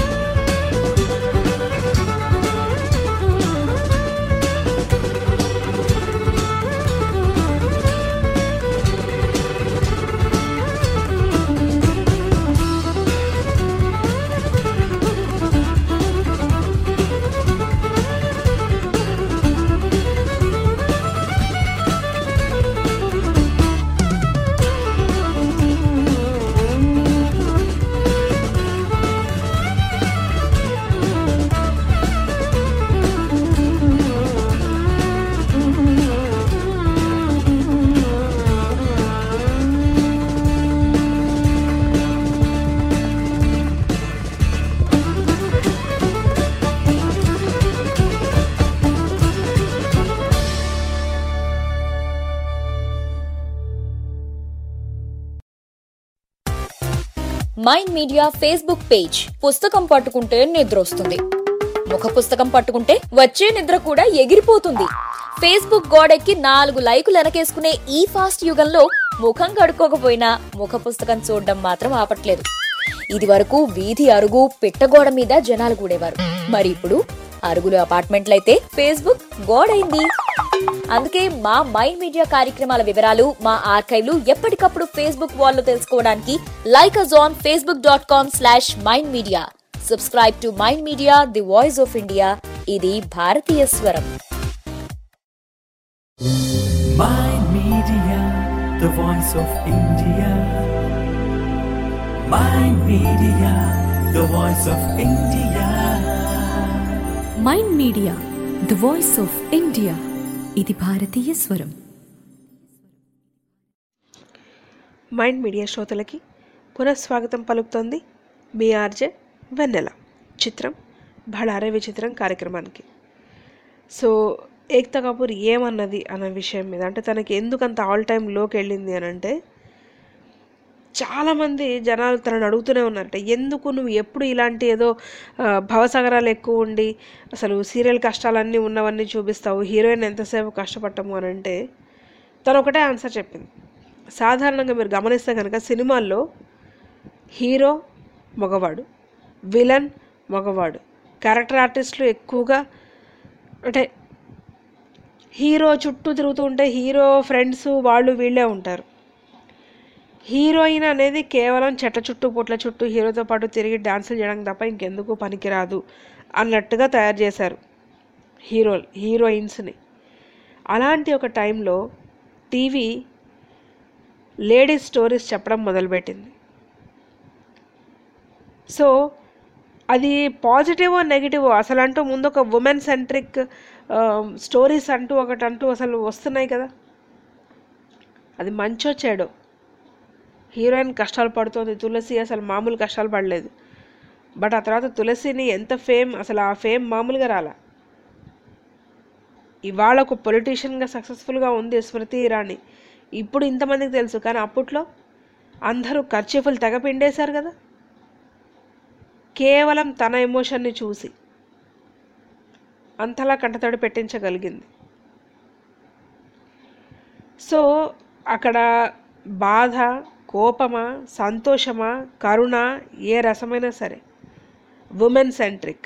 Speaker 12: Mind Media Facebook page పుస్తకం పట్టుకుంటే నిద్ర వస్తుంది ముఖ పుస్తకం పట్టుకుంటే వచ్చే నిద్ర కూడా ఎగిరిపోతుంది ఫేస్బుక్ గోడెక్కి నాలుగు లైకులు వెనకేసుకునే ఈ ఫాస్ట్ యుగంలో ముఖం కడుక్కోకపోయినా ముఖ పుస్తకం చూడడం మాత్రం ఆపట్లేదు ఇది వరకు వీధి అరుగు పిట్టగోడ మీద జనాలు కూడేవారు మరి ఇప్పుడు అరుగులు అపార్ట్మెంట్లయితే ఫేస్బుక్ గోడైంది అందుకే మా మైండ్ మీడియా కార్యక్రమాల వివరాలు మా ఆర్కైవ్లు ఎప్పటికప్పుడు ఫేస్బుక్ వాల్లో తెలుసుకోవడానికి like us on Facebook dot com slash Mind Media subscribe to Mind Media the voice of India ఇది భారతీయ స్వరం
Speaker 1: Mind Media, the voice of India. Mind Media, the voice of India.
Speaker 2: Mind Media the voice of India ఇది భారతీయ స్వరం
Speaker 5: మైండ్ మీడియా శ్రోతలకి పునఃస్వాగతం పలుకుతోంది మీ ఆర్జే వెన్నెల చిత్రం భళారే విచిత్రం కార్యక్రమానికి సో ఏక్తా కపూర్ ఏమన్నది అన్న విషయం మీద అంటే తనకి ఎందుకు అంత ఆల్ టైమ్ లోకి వెళ్ళింది అని అంటే చాలామంది జనాలు తనని అడుగుతూనే ఉన్నారట ఎందుకు నువ్వు ఎప్పుడు ఇలాంటి ఏదో ఆ, భవసగరాలు ఎక్కువ ఉండి అసలు సీరియల్ కష్టాలన్నీ ఉన్నవన్నీ చూపిస్తావు హీరోయిన్ ఎంతసేపు కష్టపడటము అని అంటే తను ఒకటే ఆన్సర్ చెప్పింది సాధారణంగా మీరు గమనిస్తే కనుక సినిమాల్లో హీరో మగవాడు విలన్ మగవాడు క్యారెక్టర్ ఆర్టిస్టులు ఎక్కువగా అంటే హీరో చుట్టూ తిరుగుతూ ఉంటే హీరో ఫ్రెండ్స్ వాళ్ళు వీళ్ళే ఉంటారు హీరోయిన్ అనేది కేవలం చెట్ల చుట్టూ పుట్ల చుట్టూ హీరోతో పాటు తిరిగి డాన్సులు చేయడం తప్ప ఇంకెందుకు పనికిరాదు అన్నట్టుగా తయారు చేశారు హీరో హీరోయిన్స్ని అలాంటి ఒక టైంలో టీవీ లేడీస్ స్టోరీస్ చెప్పడం మొదలుపెట్టింది సో అది పాజిటివ్ నెగిటివ్ అసలు అంటూ ముందు ఒక ఉమెన్ సెంట్రిక్ స్టోరీస్ అంటూ ఒకటి అంటూ అసలు వస్తున్నాయి కదా అది మంచో చెడో హీరోయిన్ కష్టాలు పడుతుంది తులసి అసలు మామూలు కష్టాలు పడలేదు బట్ ఆ తర్వాత తులసిని ఎంత ఫేమ్ అసలు ఆ ఫేమ్ మామూలుగా రాలా ఇవాళ ఒక పొలిటీషియన్గా సక్సెస్ఫుల్గా ఉంది స్మృతి ఇరానీ ఇప్పుడు ఇంతమందికి తెలుసు కానీ అప్పట్లో అందరూ ఖర్చీఫులు తెగ పిండేశారు కదా కేవలం తన ఎమోషన్ని చూసి అంతలా కంటతడి పెట్టించగలిగింది సో అక్కడ బాధ కోపమా సంతోషమా కరుణ ఏ రసమైనా సరే ఉమెన్ సెంట్రిక్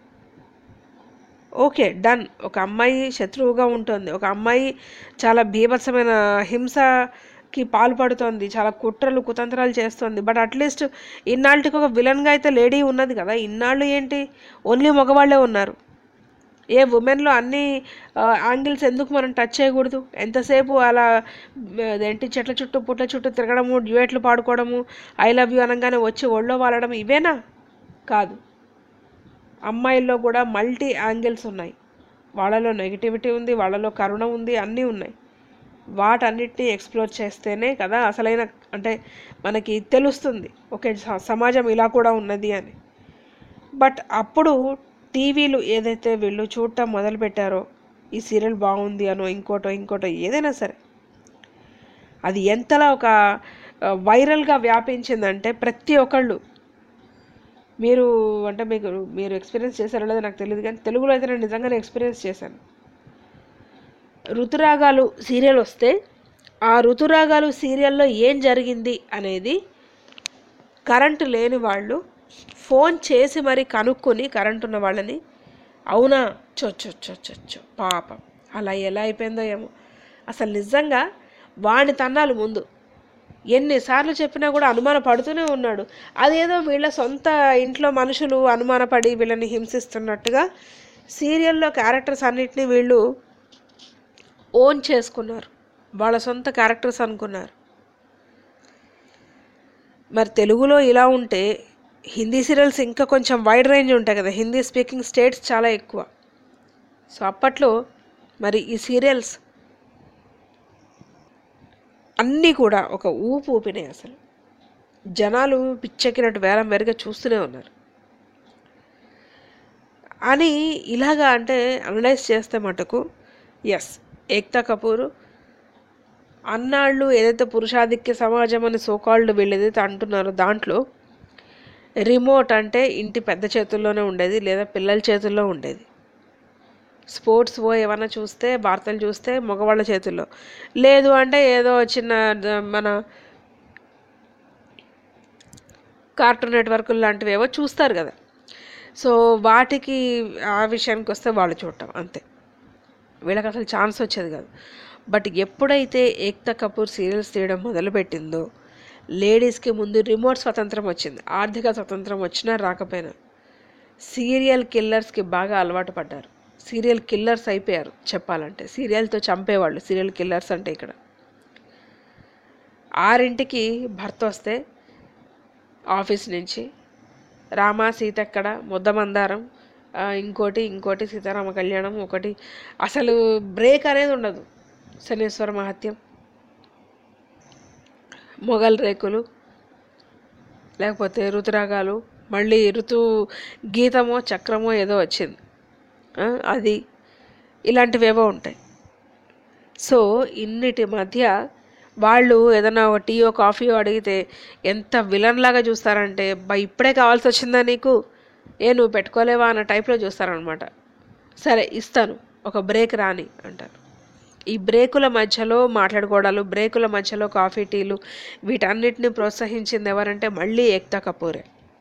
Speaker 5: ఓకే డన్ ఒక అమ్మాయి శత్రువుగా ఉంటుంది ఒక అమ్మాయి చాలా బీభత్సమైన హింసకి పాల్పడుతోంది చాలా కుట్రలు కుతంత్రాలు చేస్తుంది బట్ అట్లీస్ట్ ఇన్నాళ్ళకి ఒక విలన్గా అయితే లేడీ ఉన్నది కదా ఇన్నాళ్ళు ఏంటి ఓన్లీ మగవాళ్ళే ఉన్నారు ఏ ఉమెన్లో అన్ని యాంగిల్స్ ఎందుకు మనం టచ్ చేయకూడదు ఎంతసేపు అలా ఏంటి చెట్ల చుట్టూ పుట్ల చుట్టూ తిరగడము డ్యూయట్లు పాడుకోవడము ఐ లవ్ యూ అనగానే వచ్చి ఒళ్ళో వాలడం ఇవేనా కాదు అమ్మాయిల్లో కూడా మల్టీ యాంగిల్స్ ఉన్నాయి వాళ్ళలో నెగిటివిటీ ఉంది వాళ్ళలో కరుణ ఉంది అన్నీ ఉన్నాయి వాటన్నిటిని ఎక్స్ప్లోర్ చేస్తేనే కదా అసలైన అంటే మనకి తెలుస్తుంది ఓకే స- సమాజం ఇలా కూడా ఉన్నది అని బట్ అప్పుడు టీవీలు ఏదైతే వీళ్ళు చూడటం మొదలుపెట్టారో ఈ సీరియల్ బాగుంది అనో ఇంకోటో ఇంకోటో ఏదైనా సరే అది ఎంతలా ఒక ఆ, వైరల్గా వ్యాపించిందంటే ప్రతి ఒక్కళ్ళు మీరు అంటే మీకు మీరు ఎక్స్పీరియన్స్ చేశారో లేదో నాకు తెలియదు కానీ తెలుగులో అయితే నేను నిజంగానే ఎక్స్పీరియన్స్ చేశాను ఋతురాగాలు సీరియల్ వస్తే ఆ ఋతురాగాలు సీరియల్లో ఏం జరిగింది అనేది కరెంటు లేని వాళ్ళు ఫోన్ చేసి మరి కనుక్కొని కరెంట్ ఉన్న వాళ్ళని అవునా చొచ్చు చొచ్చు పాపం అలా ఎలా అయిపోయిందో ఏమో అసలు నిజంగా వాడిని తన్నాలి ముందు ఎన్నిసార్లు చెప్పినా కూడా అనుమాన పడుతూనే ఉన్నాడు అదేదో వీళ్ళ సొంత ఇంట్లో మనుషులు అనుమానపడి వీళ్ళని హింసిస్తున్నట్టుగా సీరియల్లో క్యారెక్టర్స్ అన్నిటినీ వీళ్ళు ఓన్ చేసుకున్నారు వాళ్ళ సొంత క్యారెక్టర్స్ అనుకున్నారు మరి తెలుగులో ఇలా ఉంటే హిందీ సీరియల్స్ ఇంకా కొంచెం వైడ్ రేంజ్ ఉంటాయి కదా హిందీ స్పీకింగ్ స్టేట్స్ చాలా ఎక్కువ సో అప్పట్లో మరి ఈ సీరియల్స్ అన్నీ కూడా ఒక ఊపు ఊపినాయి అసలు జనాలు పిచ్చెక్కినట్టు వేల మెరుగా చూస్తూనే ఉన్నారు అని ఇలాగా అంటే అనలైజ్ చేస్తే మటుకు ఎస్ ఏక్తా కపూర్ అన్నాళ్ళు ఏదైతే పురుషాధిక్య సమాజం అని సోకాల్డ్ వీళ్ళు ఏదైతే అంటున్నారో దాంట్లో రిమోట్ అంటే ఇంటి పెద్ద చేతుల్లోనే ఉండేది లేదా పిల్లల చేతుల్లో ఉండేది స్పోర్ట్స్ ఓ ఏమైనా చూస్తే వార్తలు చూస్తే మగవాళ్ళ చేతుల్లో లేదు అంటే ఏదో చిన్న ద- మన కార్టూన్ నెట్వర్క్ లాంటివి ఏవో చూస్తారు కదా సో వాటికి ఆ విషయానికి వస్తే వాళ్ళు చూడటం అంతే వీళ్ళకి అసలు ఛాన్స్ వచ్చేది కాదు బట్ ఎప్పుడైతే ఏక్తా కపూర్ సీరియల్స్ తీయడం మొదలుపెట్టిందో లేడీస్కి ముందు రిమోట్ స్వతంత్రం వచ్చింది ఆర్థిక స్వతంత్రం వచ్చినా రాకపోయినా సీరియల్ కిల్లర్స్కి బాగా అలవాటు పడ్డారు సీరియల్ కిల్లర్స్ అయిపోయారు చెప్పాలంటే సీరియల్తో చంపేవాళ్ళు సీరియల్ కిల్లర్స్ అంటే ఇక్కడ ఆరింటికి భర్త వస్తే ఆఫీస్ నుంచి రామ సీత ఎక్కడ ముద్దమందారం ఆ, ఇంకోటి ఇంకోటి సీతారామ కళ్యాణం ఒకటి అసలు బ్రేక్ అనేది ఉండదు శనేశ్వర మహత్యం మొగల్ రేకులు లేకపోతే ఋతురాగాలు మళ్ళీ ఋతు గీతమో చక్రమో ఏదో వచ్చింది ఆ, అది ఇలాంటివేవో ఉంటాయి సో ఇన్నిటి మధ్య వాళ్ళు ఏదైనా ఒక టీయో కాఫీయో అడిగితే ఎంత విలన్ లాగా చూస్తారంటే బా ఇప్పుడే కావాల్సి వచ్చిందా నీకు ఏ నువ్వు పెట్టుకోలేవా అన్న టైప్లో చూస్తారనమాట సరే ఇస్తాను ఒక బ్రేక్ రాని అంటారు ఈ బ్రేకుల మధ్యలో మాట్లాడుకోవడాలు బ్రేకుల మధ్యలో కాఫీ టీలు వీటన్నిటిని ప్రోత్సహించింది ఎవరంటే మళ్ళీ ఏక్తా కపూరే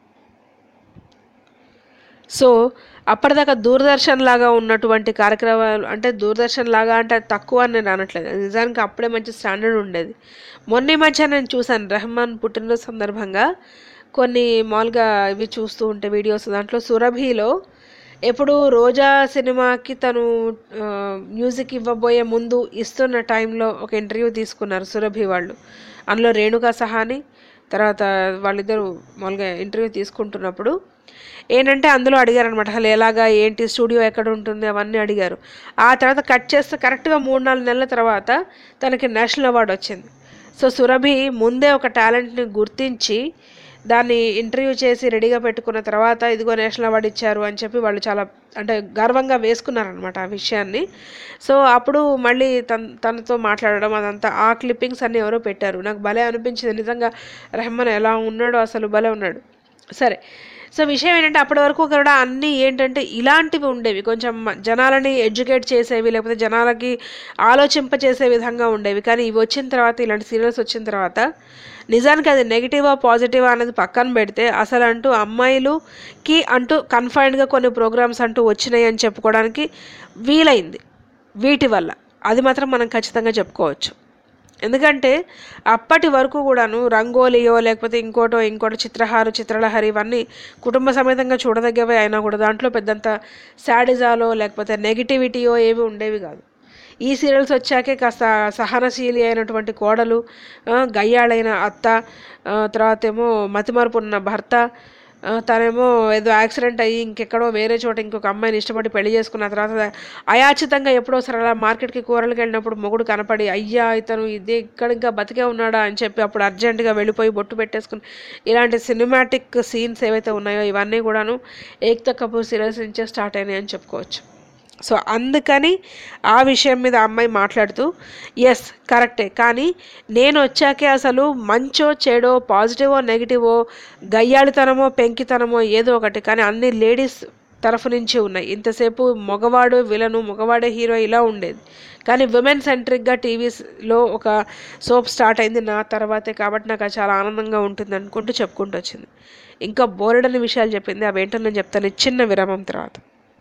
Speaker 5: సో అప్పటిదాకా దూరదర్శన్ లాగా ఉన్నటువంటి కార్యక్రమాలు అంటే దూరదర్శన్ లాగా అంటే అది తక్కువ అని నేను అనట్లేదు నిజానికి అప్పుడే మంచి స్టాండర్డ్ ఉండేది మొన్న ఈ మధ్య నేను చూశాను రెహమాన్ పుట్టినరోజు సందర్భంగా కొన్ని మామూలుగా ఇవి చూస్తూ ఉంటే వీడియోస్ దాంట్లో సురభిలో ఎప్పుడు రోజా సినిమాకి తను ఆ, మ్యూజిక్ ఇవ్వబోయే ముందు ఇస్తున్న టైంలో ఒక ఇంటర్వ్యూ తీసుకున్నారు సురభి వాళ్ళు అందులో రేణుకా సహాని తర్వాత వాళ్ళిద్దరూ మామూలుగా ఇంటర్వ్యూ తీసుకుంటున్నప్పుడు ఏంటంటే అందులో అడిగారు అనమాట అసలు ఎలాగా ఏంటి స్టూడియో ఎక్కడ ఉంటుంది అవన్నీ అడిగారు ఆ తర్వాత కట్ చేస్తే కరెక్ట్గా మూడు నాలుగు నెలల తర్వాత తనకి నేషనల్ అవార్డు వచ్చింది సో సురభి ముందే ఒక టాలెంట్ని గుర్తించి దాన్ని ఇంటర్వ్యూ చేసి రెడీగా పెట్టుకున్న తర్వాత ఇదిగో నేషనల్ అవార్డు ఇచ్చారు అని చెప్పి వాళ్ళు చాలా అంటే గర్వంగా వేసుకున్నారనమాట ఆ విషయాన్ని సో అప్పుడు మళ్ళీ తన తనతో మాట్లాడడం అదంతా ఆ క్లిప్పింగ్స్ అన్నీ ఎవరో పెట్టారు నాకు భలే అనిపించింది నిజంగా రెహమాన్ ఎలా ఉన్నాడో అసలు భలే ఉన్నాడు సరే సో విషయం ఏంటంటే అప్పటి వరకు కూడా అన్నీ ఏంటంటే ఇలాంటివి ఉండేవి కొంచెం మ- జనాలని ఎడ్యుకేట్ చేసేవి లేకపోతే జనాలకి ఆలోచింపచేసే విధంగా ఉండేవి కానీ ఇవి వచ్చిన తర్వాత ఇలాంటి సీరియల్స్ వచ్చిన తర్వాత నిజానికి అది నెగిటివా పాజిటివా అనేది పక్కన పెడితే అసలు అంటూ అమ్మాయిలుకి అంటూ కన్ఫైన్డ్గా కొన్ని ప్రోగ్రామ్స్ అంటూ వచ్చినాయి అని చెప్పుకోవడానికి వీలైంది వీటి వల్ల అది మాత్రం మనం ఖచ్చితంగా చెప్పుకోవచ్చు ఎందుకంటే అప్పటి వరకు కూడాను రంగోలియో లేకపోతే ఇంకోటో ఇంకోటో చిత్రహారు చిత్రలహరి ఇవన్నీ కుటుంబ సమేతంగా చూడదగ్గవే అయినా కూడా దాంట్లో పెద్దంత శాడిజాలో లేకపోతే నెగిటివిటీయో ఏవి ఉండేవి కాదు ఈ సీరియల్స్ వచ్చాకే కాస్త సహనశీలి అయినటువంటి కోడలు ఆ, గయ్యాళైన అత్త ఆ, తర్వాత ఏమో మతిమరుపు ఉన్న భర్త ఆ, తనేమో ఏదో యాక్సిడెంట్ అయ్యి ఇంకెక్కడో వేరే చోట ఇంకొక అమ్మాయిని ఇష్టపడి పెళ్లి చేసుకున్న తర్వాత అయాచితంగా ఎప్పుడో సరే అలా మార్కెట్కి కూరలకు వెళ్ళినప్పుడు మొగుడు కనపడి అయ్యా ఇతను ఇది ఇక్కడ ఇంకా బతికే ఉన్నాడా అని చెప్పి అప్పుడు అర్జెంటుగా వెళ్ళిపోయి బొట్టు పెట్టేసుకుని ఇలాంటి సినిమాటిక్ సీన్స్ ఏవైతే ఉన్నాయో ఇవన్నీ కూడాను ఏక్తా కపూర్ సీరియల్స్ నుంచే స్టార్ట్ అయినాయి అని చెప్పుకోవచ్చు సో అందుకని ఆ విషయం మీద ఆ అమ్మాయి మాట్లాడుతూ ఎస్ కరెక్టే కానీ నేను వచ్చాకే అసలు మంచో చెడో పాజిటివో నెగిటివో గయ్యాళితనమో పెంకితనమో ఏదో ఒకటి కానీ అన్ని లేడీస్ తరఫు నుంచి ఉన్నాయి ఇంతసేపు మగవాడు విలను మగవాడే హీరో ఇలా ఉండేది కానీ విమెన్ సెంట్రిక్గా టీవీస్లో ఒక సోప్ స్టార్ట్ అయింది నా తర్వాతే కాబట్టి నాకు అది చాలా ఆనందంగా ఉంటుంది అనుకుంటూ చెప్పుకుంటూ వచ్చింది ఇంకా బోలెడని విషయాలు చెప్పింది అవేంటో నేను చెప్తాను ఈ చిన్న విరామం తర్వాత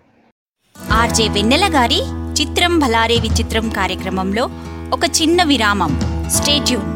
Speaker 3: ఆర్జే వెన్నెల గారి చిత్రం భలారే విచిత్రం కార్యక్రమంలో ఒక చిన్న విరామం స్టేట్యూన్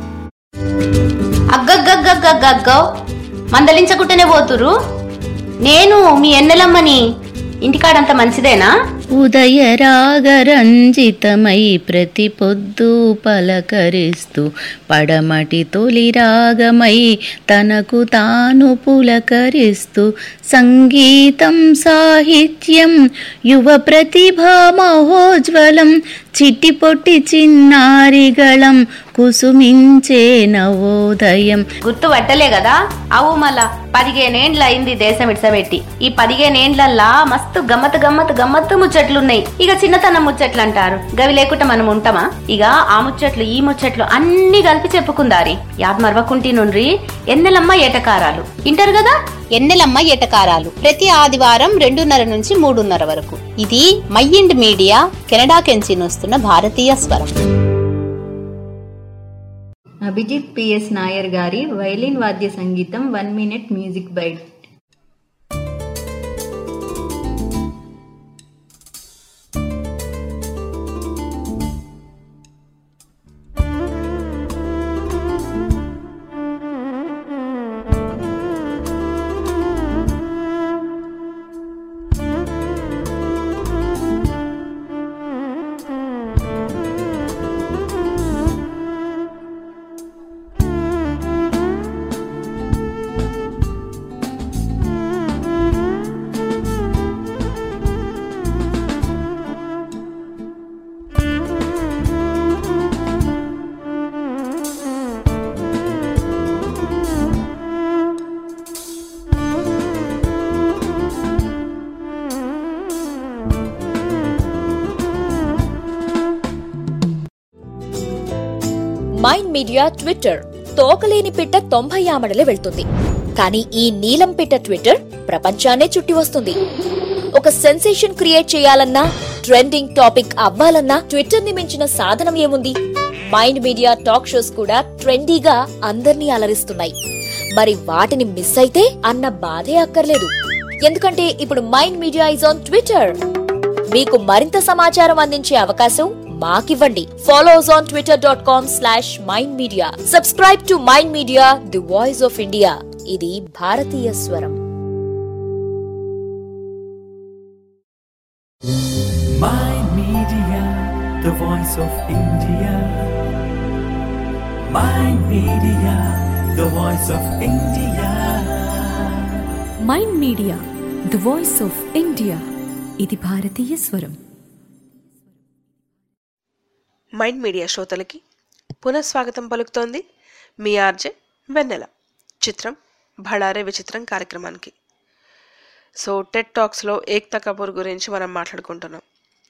Speaker 13: అగ్గగ్గగ్గగ్గగ్గో మందలించకుంటేనే పోతురు నేను మీ ఎన్నెలమ్మని ఇంటికాడంత మంచిదేనా
Speaker 14: ఉదయ రాగరంజితమై ప్రతి పొద్దు పలకరిస్తూ పడమటి తొలి రాగమై తనకు తాను పులకరిస్తూ సంగీతం సాహిత్యం యువ ప్రతిభా మహోజ్వలం చిట్టి పొట్టి చిన్నారిగళం కుసుమించే నవోదయం
Speaker 13: గుర్తు పట్టలే కదా అవు మళ్ళా పదిహేనేండ్ల అయింది దేశం ఇడ్సబెట్టి ఈ పదిహేనేండ్లల్లా మస్తు గమ్మత్ గమ్మత్ గమ్మత్తు ముచ్చట్లున్నాయి ఇక చిన్నతనం ముచ్చట్లు అంటారు గవి లేకుండా మనం ఉంటామా ఇక ఆ ముచ్చట్లు ఈ ముచ్చట్లు అన్ని కలిపి చెప్పుకుందారి యాద్ మరవకుంటి నుండ్రి ఎన్నెలమ్మ ఏటకారాలు ఇంటారు కదా ఎన్నెలమ్మ ఎటకారాలు ప్రతి ఆదివారం రెండున్నర నుంచి మూడున్నర వరకు ఇది మైండ్ మీడియా కెనడా కెంచి వస్తున్న భారతీయ స్వరం
Speaker 11: అభిజిత్ పిఎస్ నాయర్ గారి వైలిన్ వాద్య సంగీతం one minute music bite
Speaker 12: Mind Media Twitter తోకలేని పిట్ట తొంభై ఆమడలే వెళ్తుంది కానీ ఈ నీలం పిట్ట ట్విట్టర్ ప్రపంచాన్నే చుట్టి వస్తుంది ఒక సెన్సేషన్ క్రియేట్ చేయాలన్నా ట్రెండింగ్ టాపిక్ అవ్వాలన్నా ట్విట్టర్ ని మించిన సాధనం ఏముంది మైండ్ మీడియా టాక్ షోస్ కూడా ట్రెండీగా అందర్నీ అలరిస్తున్నాయి మరి వాటిని మిస్ అయితే అన్న బాధే అక్కర్లేదు ఎందుకంటే ఇప్పుడు Mind Media is on Twitter మీకు మరింత సమాచారం అందించే అవకాశం మాకివ్వండి follow us on Twitter dot com slash Mind Media subscribe to Mind Media the voice of India ఇది భారతీయ స్వరం
Speaker 1: Mind Media, the voice of India. Mind Media, the voice of India.
Speaker 2: Mind Media the voice of India ఇది భారతీయ స్వరం
Speaker 5: మైండ్ మీడియా శ్రోతలకి పునఃస్వాగతం పలుకుతోంది మీ ఆర్జే వెన్నెల చిత్రం భళారే విచిత్రం కార్యక్రమానికి సో టెట్ టాక్స్లో ఏక్తా కపూర్ గురించి మనం మాట్లాడుకుంటున్నాం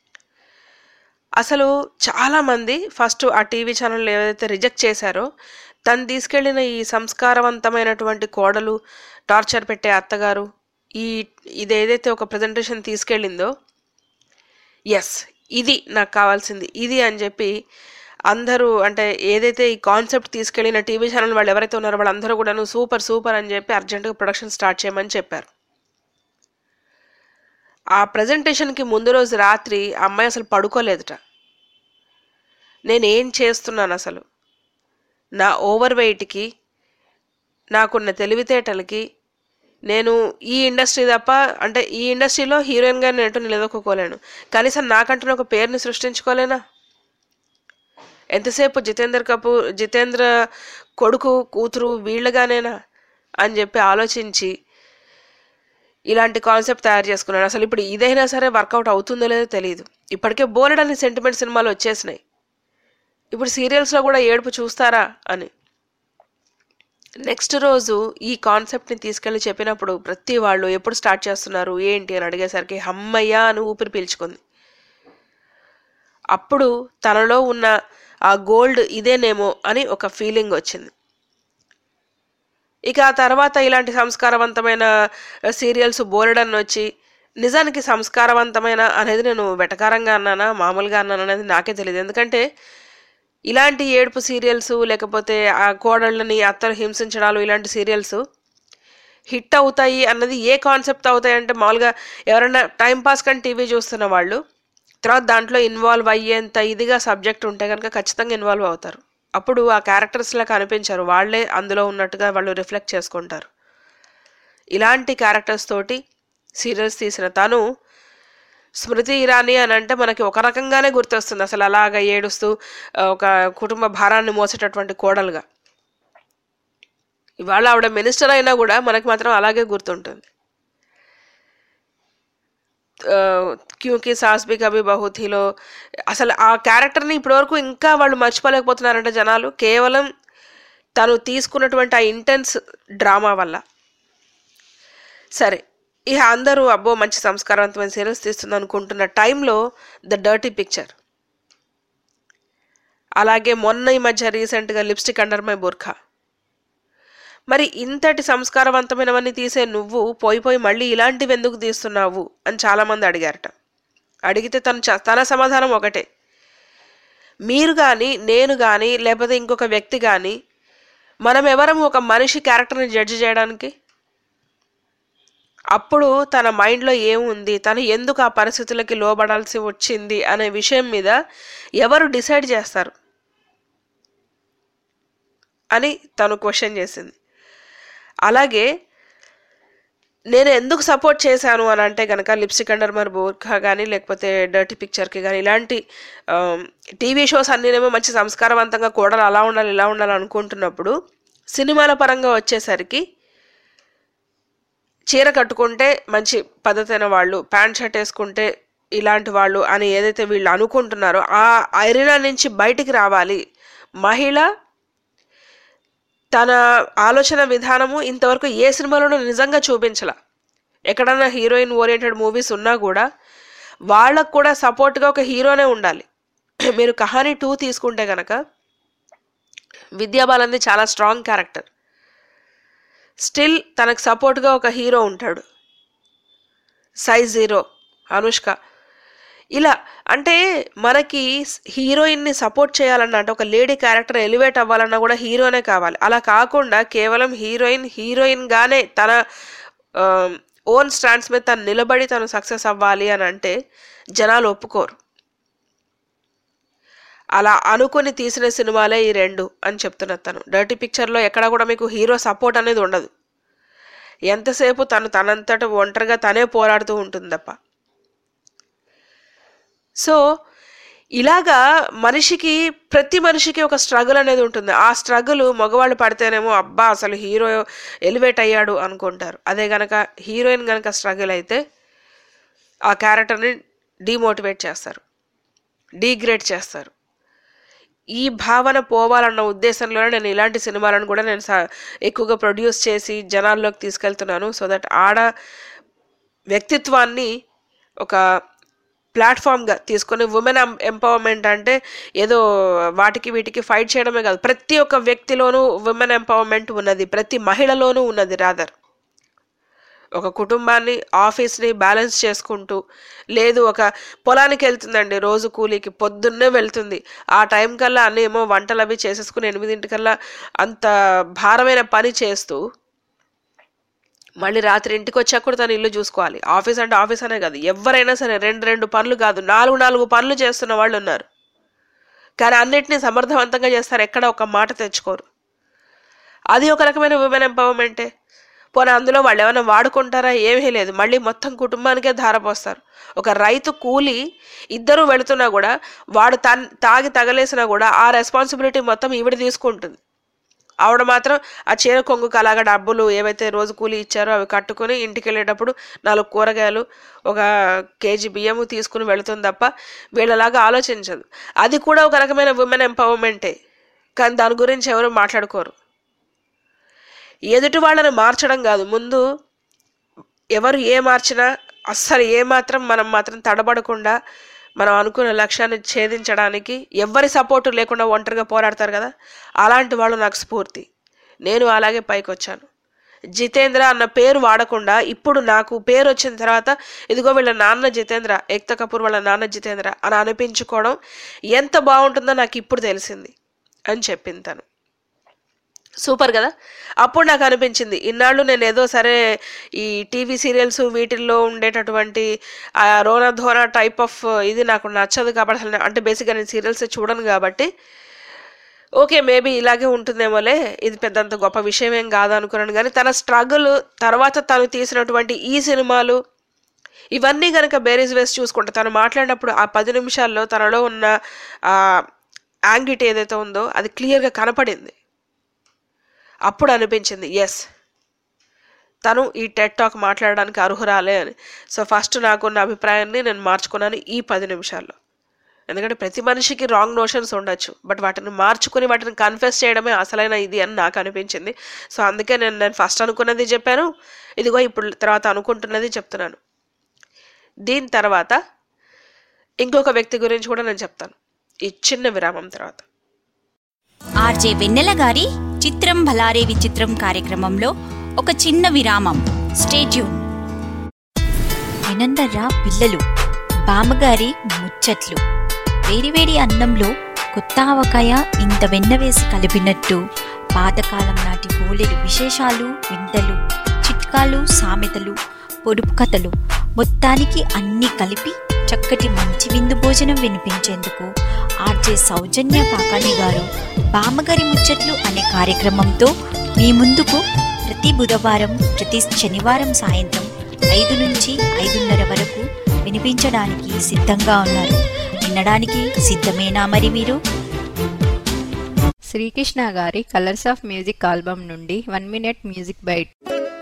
Speaker 5: అసలు చాలామంది ఫస్ట్ ఆ టీవీ ఛానల్ ఏదైతే రిజెక్ట్ చేశారో తను తీసుకెళ్లిన ఈ సంస్కారవంతమైనటువంటి కోడలు టార్చర్ పెట్టే అత్తగారు ఈ ఇది ఏదైతే ఒక ప్రజెంటేషన్ తీసుకెళ్ళిందో ఎస్ ఇది నాకు కావాల్సింది ఇది అని చెప్పి అందరూ అంటే ఏదైతే ఈ కాన్సెప్ట్ తీసుకెళ్లిన టీవీ ఛానల్ వాళ్ళు ఎవరైతే ఉన్నారో వాళ్ళందరూ కూడాను సూపర్ సూపర్ అని చెప్పి అర్జెంటుగా ప్రొడక్షన్ స్టార్ట్ చేయమని చెప్పారు ఆ ప్రజెంటేషన్కి ముందు రోజు రాత్రి ఆ అమ్మాయి అసలు పడుకోలేదుట నేనేం చేస్తున్నాను అసలు నా ఓవర్ వెయిట్కి నాకున్న తెలివితేటలకి నేను ఈ ఇండస్ట్రీ తప్ప అంటే ఈ ఇండస్ట్రీలో హీరోయిన్గా నేను నిలదొక్కుకోలేను కనీసం నాకంటూ ఒక పేరుని సృష్టించుకోలేనా ఎంతసేపు జితేంద్ర కపూర్ జితేంద్ర కొడుకు కూతురు వీళ్ళగానేనా అని చెప్పి ఆలోచించి ఇలాంటి కాన్సెప్ట్ తయారు చేసుకున్నాను అసలు ఇప్పుడు ఇదైనా సరే వర్కౌట్ అవుతుందో లేదో తెలియదు ఇప్పటికే బోలెడని సెంటిమెంట్ సినిమాలు వచ్చేసినాయి ఇప్పుడు సీరియల్స్లో కూడా ఏడుపు చూస్తారా అని నెక్స్ట్ రోజు ఈ కాన్సెప్ట్ని తీసుకెళ్ళి చెప్పినప్పుడు ప్రతి వాళ్ళు ఎప్పుడు స్టార్ట్ చేస్తున్నారు ఏంటి అని అడిగేసరికి హమ్మయ్య అని ఊపిరి పీల్చుకుంది అప్పుడు తనలో ఉన్న ఆ గోల్డ్ ఇదేనేమో అని ఒక ఫీలింగ్ వచ్చింది ఇక ఆ తర్వాత ఇలాంటి సంస్కారవంతమైన సీరియల్స్ బోలెడన్ వచ్చి నిజానికి సంస్కారవంతమైన అనేది నేను వెటకారంగా అన్నానా మామూలుగా అన్నానా అనేది నాకే తెలియదు ఎందుకంటే ఇలాంటి ఏడుపు సీరియల్స్ లేకపోతే ఆ కోడళ్ళని అత్తలు హింసించడాలు ఇలాంటి సీరియల్స్ హిట్ అవుతాయి అన్నది ఏ కాన్సెప్ట్ అవుతాయి అంటే మామూలుగా ఎవరైనా టైంపాస్ కానీ టీవీ చూస్తున్న వాళ్ళు తర్వాత దాంట్లో ఇన్వాల్వ్ అయ్యేంత ఇదిగా సబ్జెక్ట్ ఉంటే కనుక ఖచ్చితంగా ఇన్వాల్వ్ అవుతారు అప్పుడు ఆ క్యారెక్టర్స్లా కనిపించారు వాళ్ళే అందులో ఉన్నట్టుగా వాళ్ళు రిఫ్లెక్ట్ చేసుకుంటారు ఇలాంటి క్యారెక్టర్స్ తోటి సీరియల్స్ తీసిన తను స్మృతి ఇరానీ అని అంటే మనకి ఒక రకంగానే గుర్తొస్తుంది అసలు అలాగ ఏడుస్తూ ఆ, ఒక కుటుంబ భారాన్ని మోసేటటువంటి కోడలుగా ఇవాళ ఆవిడ మినిస్టర్ అయినా కూడా మనకి మాత్రం అలాగే గుర్తుంటుంది ఆ, క్యూకి సాస్ బి కభీ బహుతీలో అసలు ఆ క్యారెక్టర్ని ఇప్పటివరకు ఇంకా వాళ్ళు మర్చిపోలేకపోతున్నారంటే జనాలు కేవలం తను తీసుకున్నటువంటి ఆ ఇంటెన్స్ డ్రామా వల్ల సరే ఇక అందరూ అబ్బో మంచి సంస్కారవంతమైన సీరియల్స్ తీస్తుంది అనుకుంటున్న టైంలో ద డర్టీ పిక్చర్ అలాగే మొన్న ఈ మధ్య రీసెంట్గా లిప్స్టిక్ అండర్ మై బుర్ఖా మరి ఇంతటి సంస్కారవంతమైనవన్నీ తీసే నువ్వు పోయి పోయి మళ్ళీ ఇలాంటివి ఎందుకు తీస్తున్నావు అని చాలామంది అడిగారట అడిగితే తను చ- తన సమాధానం ఒకటే మీరు కానీ నేను కానీ లేకపోతే ఇంకొక వ్యక్తి కానీ మనం ఎవరం ఒక మనిషి క్యారెక్టర్ని జడ్జి చేయడానికి అప్పుడు తన మైండ్లో ఏముంది తను ఎందుకు ఆ పరిస్థితులకి లోబడాల్సి వచ్చింది అనే విషయం మీద ఎవరు డిసైడ్ చేస్తారు అని తను క్వశ్చన్ చేసింది అలాగే నేను ఎందుకు సపోర్ట్ చేశాను అని అంటే కనుక లిప్స్టిక్ అండర్ మర్ బోర్ఖా కానీ లేకపోతే డర్టీ పిక్చర్కి కానీ ఇలాంటి టీవీ షోస్ అన్నీనేమో మంచి సంస్కారవంతంగా కూడలు అలా ఉండాలి ఇలా ఉండాలి అనుకుంటున్నప్పుడు సినిమాల పరంగా వచ్చేసరికి చీర కట్టుకుంటే మంచి పద్ధతైన వాళ్ళు ప్యాంట్ షర్ట్ వేసుకుంటే ఇలాంటి వాళ్ళు అని ఏదైతే వీళ్ళు అనుకుంటున్నారో ఆ ఐరినా నుంచి బయటికి రావాలి మహిళ తన ఆలోచన విధానము ఇంతవరకు ఏ సినిమాలోనూ నిజంగా చూపించల ఎక్కడన్నా హీరోయిన్ ఓరియంటెడ్ మూవీస్ ఉన్నా కూడా వాళ్ళకు కూడా సపోర్ట్గా ఒక హీరోనే ఉండాలి మీరు కహానీ టూ తీసుకుంటే కనుక విద్యాబాలంది చాలా స్ట్రాంగ్ క్యారెక్టర్ స్టిల్ తనకు సపోర్ట్గా ఒక హీరో ఉంటాడు సైజ్ జీరో అనుష్క ఇలా అంటే మనకి హీరోయిన్ని సపోర్ట్ చేయాలన్నా అంటే ఒక లేడీ క్యారెక్టర్ ఎలివేట్ అవ్వాలన్నా కూడా హీరోనే కావాలి అలా కాకుండా కేవలం హీరోయిన్ హీరోయిన్గానే తన ఓన్ స్టాండ్స్ మీద తను నిలబడి తను సక్సెస్ అవ్వాలి అని అంటే జనాలు ఒప్పుకోరు అలా అనుకుని తీసిన సినిమాలే ఈ రెండు అని చెప్తున్నా తను డర్టీ పిక్చర్లో ఎక్కడ కూడా మీకు హీరో సపోర్ట్ అనేది ఉండదు ఎంతసేపు తను తనంతట ఒంటరిగా తనే పోరాడుతూ ఉంటుంది తప్ప సో ఇలాగా మనిషికి ప్రతి మనిషికి ఒక స్ట్రగుల్ అనేది ఉంటుంది ఆ స్ట్రగుల్ మగవాళ్ళు పడితేనేమో అబ్బా అసలు హీరో ఎలివేట్ అయ్యాడు అనుకుంటారు అదే గనక హీరోయిన్ గనక స్ట్రగుల్ అయితే ఆ క్యారెక్టర్ని డీమోటివేట్ చేస్తారు డీగ్రేడ్ చేస్తారు ఈ భావన పోవాలన్న ఉద్దేశంలోనే నేను ఇలాంటి సినిమాలను కూడా నేను స- ఎక్కువగా ప్రొడ్యూస్ చేసి జనాల్లోకి తీసుకెళ్తున్నాను సో దట్ ఆడ వ్యక్తిత్వాన్ని ఒక ప్లాట్ఫామ్గా తీసుకొని ఉమెన్ ఎంపవర్మెంట్ అంటే ఏదో వాటికి వీటికి ఫైట్ చేయడమే కాదు ప్రతి ఒక్క వ్యక్తిలోనూ ఉమెన్ ఎంపవర్మెంట్ ఉన్నది ప్రతి మహిళలోనూ ఉన్నది రాదర్ ఒక కుటుంబాన్ని ఆఫీస్ని బ్యాలెన్స్ చేసుకుంటూ లేదు ఒక పొలానికి వెళ్తుందండి రోజు కూలీకి పొద్దున్నే వెళ్తుంది ఆ టైం కల్లా అన్నీ ఏమో వంటలు అవి చేసేసుకుని ఎనిమిదింటికల్లా అంత భారమైన పని చేస్తూ మళ్ళీ రాత్రి ఇంటికి వచ్చాక కూడా తను ఇల్లు చూసుకోవాలి ఆఫీస్ అంటే ఆఫీస్ అనే కాదు ఎవరైనా సరే రెండు రెండు పనులు కాదు నాలుగు నాలుగు పనులు చేస్తున్న వాళ్ళు ఉన్నారు కానీ అన్నిటినీ సమర్థవంతంగా చేస్తారు ఎక్కడ ఒక మాట తెచ్చుకోరు అది ఒక రకమైన ఉమెన్ ఎంపవర్మెంటే పోనీ అందులో వాళ్ళు ఏమైనా వాడుకుంటారా ఏమీ లేదు మళ్ళీ మొత్తం కుటుంబానికే ధారపోస్తారు ఒక రైతు కూలి ఇద్దరు వెళుతున్నా కూడా వాడు తన్ తాగి తగలేసినా కూడా ఆ రెస్పాన్సిబిలిటీ మొత్తం ఈవిడ తీసుకుంటుంది ఆవిడ మాత్రం ఆ చీర కొంగుకు అలాగా డబ్బులు ఏవైతే రోజు కూలి ఇచ్చారో అవి కట్టుకుని ఇంటికి వెళ్ళేటప్పుడు నాలుగు కూరగాయలు ఒక కేజీ బియ్యము తీసుకుని వెళుతుంది తప్ప వీళ్ళలాగా ఆలోచించదు అది కూడా ఒక రకమైన ఉమెన్ ఎంపవర్మెంటే కానీ దాని గురించి ఎవరు మాట్లాడుకోరు ఎదుటి వాళ్ళని మార్చడం కాదు ముందు ఎవరు ఏ మార్చినా అస్సలు ఏ మాత్రం మనం మాత్రం తడబడకుండా మనం అనుకున్న లక్ష్యాన్ని ఛేదించడానికి ఎవ్వరి సపోర్టు లేకుండా ఒంటరిగా పోరాడతారు కదా అలాంటి వాళ్ళు నాకు స్ఫూర్తి నేను అలాగే పైకి వచ్చాను జితేంద్ర అన్న పేరు వాడకుండా ఇప్పుడు నాకు పేరు వచ్చిన తర్వాత ఇదిగో వీళ్ళ నాన్న జితేంద్ర ఏక్త కపూర్ వాళ్ళ నాన్న జితేంద్ర అని అనిపించుకోవడం ఎంత బాగుంటుందో నాకు ఇప్పుడు తెలిసింది అని చెప్పింది తను సూపర్ కదా అప్పుడు నాకు అనిపించింది ఇన్నాళ్ళు నేను ఏదో సరే ఈ టీవీ సీరియల్స్ వీటిల్లో ఉండేటటువంటి ఆ రోనా ధోనా టైప్ ఆఫ్ ఇది నాకు నచ్చదు కాబట్టి అసలు అంటే బేసిక్గా నేను సీరియల్స్ చూడను కాబట్టి ఓకే మేబీ ఇలాగే ఉంటుందేమోలే ఇది పెద్దంత గొప్ప విషయం ఏం కాదు అనుకున్నాను కానీ తన స్ట్రగుల్ తర్వాత తను తీసినటువంటి ఈ సినిమాలు ఇవన్నీ కనుక బేరీస్ వేసి చూసుకుంటే తను మాట్లాడినప్పుడు ఆ పది నిమిషాల్లో తనలో ఉన్న ఆ యాంగిటీ ఏదైతే ఉందో అది క్లియర్గా కనపడింది అప్పుడు అనిపించింది ఎస్ తను ఈ టెట్ టాక్ మాట్లాడడానికి అర్హురాలే అని సో ఫస్ట్ నాకున్న అభిప్రాయాన్ని నేను మార్చుకున్నాను ఈ పది నిమిషాల్లో ఎందుకంటే ప్రతి మనిషికి రాంగ్ నోషన్స్ ఉండొచ్చు బట్ వాటిని మార్చుకుని వాటిని కన్ఫెస్ చేయడమే అసలైన ఇది అని నాకు అనిపించింది సో అందుకే నేను నేను ఫస్ట్ అనుకున్నది చెప్పాను ఇదిగో ఇప్పుడు తర్వాత అనుకుంటున్నది చెప్తున్నాను దీని తర్వాత ఇంకొక వ్యక్తి గురించి కూడా నేను చెప్తాను ఈ చిన్న విరామం తర్వాత
Speaker 3: ఆర్జే వెన్నెల గారి చిత్రం భలారే విచిత్రం కార్యక్రమంలో ఒక చిన్న విరామం స్టేట్యూన్ వినందర్రా పిల్లలు బామ్మగారి ముచ్చట్లు వేడివేడి అన్నంలో కొత్త ఆవకాయ ఇంత వెన్న వేసి కలిపినట్టు పాతకాలం నాటి హోలీలు విశేషాలు వింతలు చిట్కాలు సామెతలు పొడుపు కథలు మొత్తానికి అన్నీ కలిపి చక్కటి మంచి విందు భోజనం వినిపించేందుకు ఆర్జే సౌజన్య కాకాని గారు బామ్మగారి ముచ్చట్లు అనే కార్యక్రమంతో మీ ముందుకు ప్రతి బుధవారం ప్రతి శనివారం సాయంత్రం ఐదు నుంచి ఐదున్నర వరకు వినిపించడానికి సిద్ధంగా ఉన్నారు వినడానికి సిద్ధమేనా మరి మీరు
Speaker 15: శ్రీకృష్ణ గారి కలర్స్ ఆఫ్ మ్యూజిక్ ఆల్బమ్ నుండి one minute music bite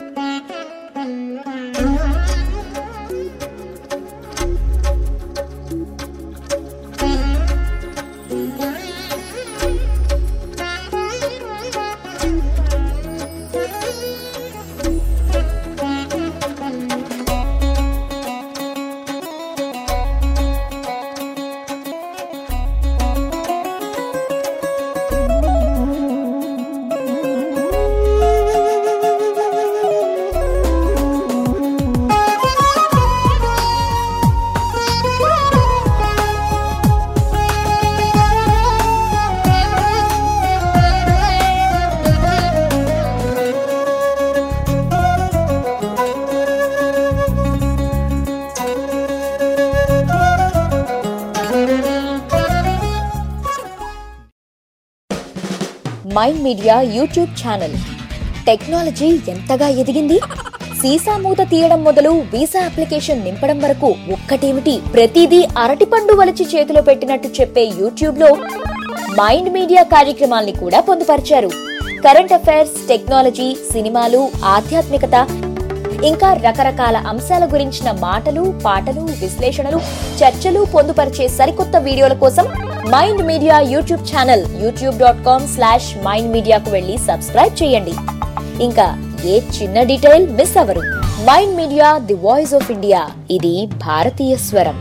Speaker 12: Mind Media YouTube channel technology ఎంతగా ఎదిగింది సీసా మూత తీయడం మొదలు వీసా అప్లికేషన్ నింపడం వరకు ఒక్కటేమిటి ప్రతిదీ అరటిపండు వలిచి చేతిలో పెట్టినట్టు చెప్పే యూట్యూబ్ లో మైండ్ మీడియా కార్యక్రమాల్ని కూడా పొందుపరిచారు కరెంట్ అఫైర్స్ టెక్నాలజీ సినిమాలు ఆధ్యాత్మికత ఇంకా రకరకాల అంశాల గురించిన మాటలు పాటలు విశ్లేషణలు చర్చలు పొందుపరిచే సరికొత్త వీడియోల కోసం Mind Media YouTube channel YouTube dot com slash Mind మీడియాకు వెళ్ళి సబ్స్క్రైబ్ చేయండి ఇంకా ఏ చిన్న డీటెయిల్ మిస్ అవరు Mind Media the voice of India ఇది భారతీయ స్వరం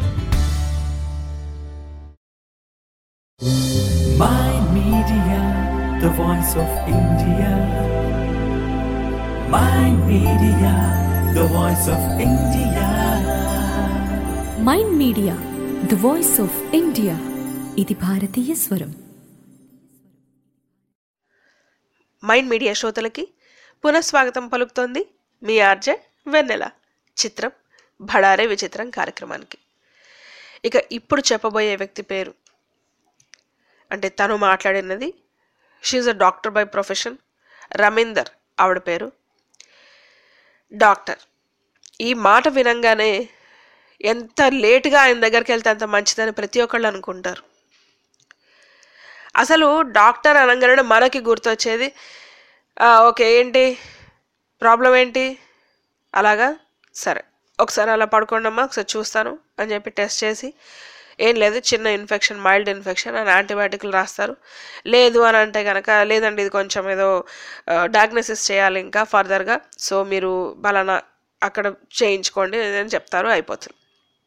Speaker 1: Mind Media, the voice of India. Mind Media, the voice of India.
Speaker 2: Mind Media the voice of India ఇది భారతీయ స్వరం
Speaker 5: మైండ్ మీడియా శ్రోతలకి పునఃస్వాగతం పలుకుతోంది మీ ఆర్జే వెన్నెల చిత్రం భడారే విచిత్రం కార్యక్రమానికి ఇక ఇప్పుడు చెప్పబోయే వ్యక్తి పేరు అంటే తను మాట్లాడినది she is a doctor by profession Raminder ఆవిడ పేరు డాక్టర్ ఈ మాట వినంగానే ఎంత లేటుగా ఆయన దగ్గరికి వెళ్తే అంత మంచిదని ప్రతి ఒక్కళ్ళు అనుకుంటారు అసలు డాక్టర్ అనగానే మనకి గుర్తొచ్చేది "ఆ, ఓకే ఏంటి ప్రాబ్లం ఏంటి అలాగా సరే ఒకసారి అలా పడుకోండమ్మా ఒకసారి చూస్తాను అని చెప్పి టెస్ట్ చేసి ఏం లేదు చిన్న ఇన్ఫెక్షన్ మైల్డ్ ఇన్ఫెక్షన్ అని యాంటీబయాటిక్లు రాస్తారు లేదు అని అంటే కనుక లేదండి ఇది కొంచెం ఏదో డయాగ్నోసిస్ చేయాలి ఇంకా ఫర్దర్గా సో మీరు బలానా అక్కడ చేయించుకోండి అని చెప్తారు అయిపోతుంది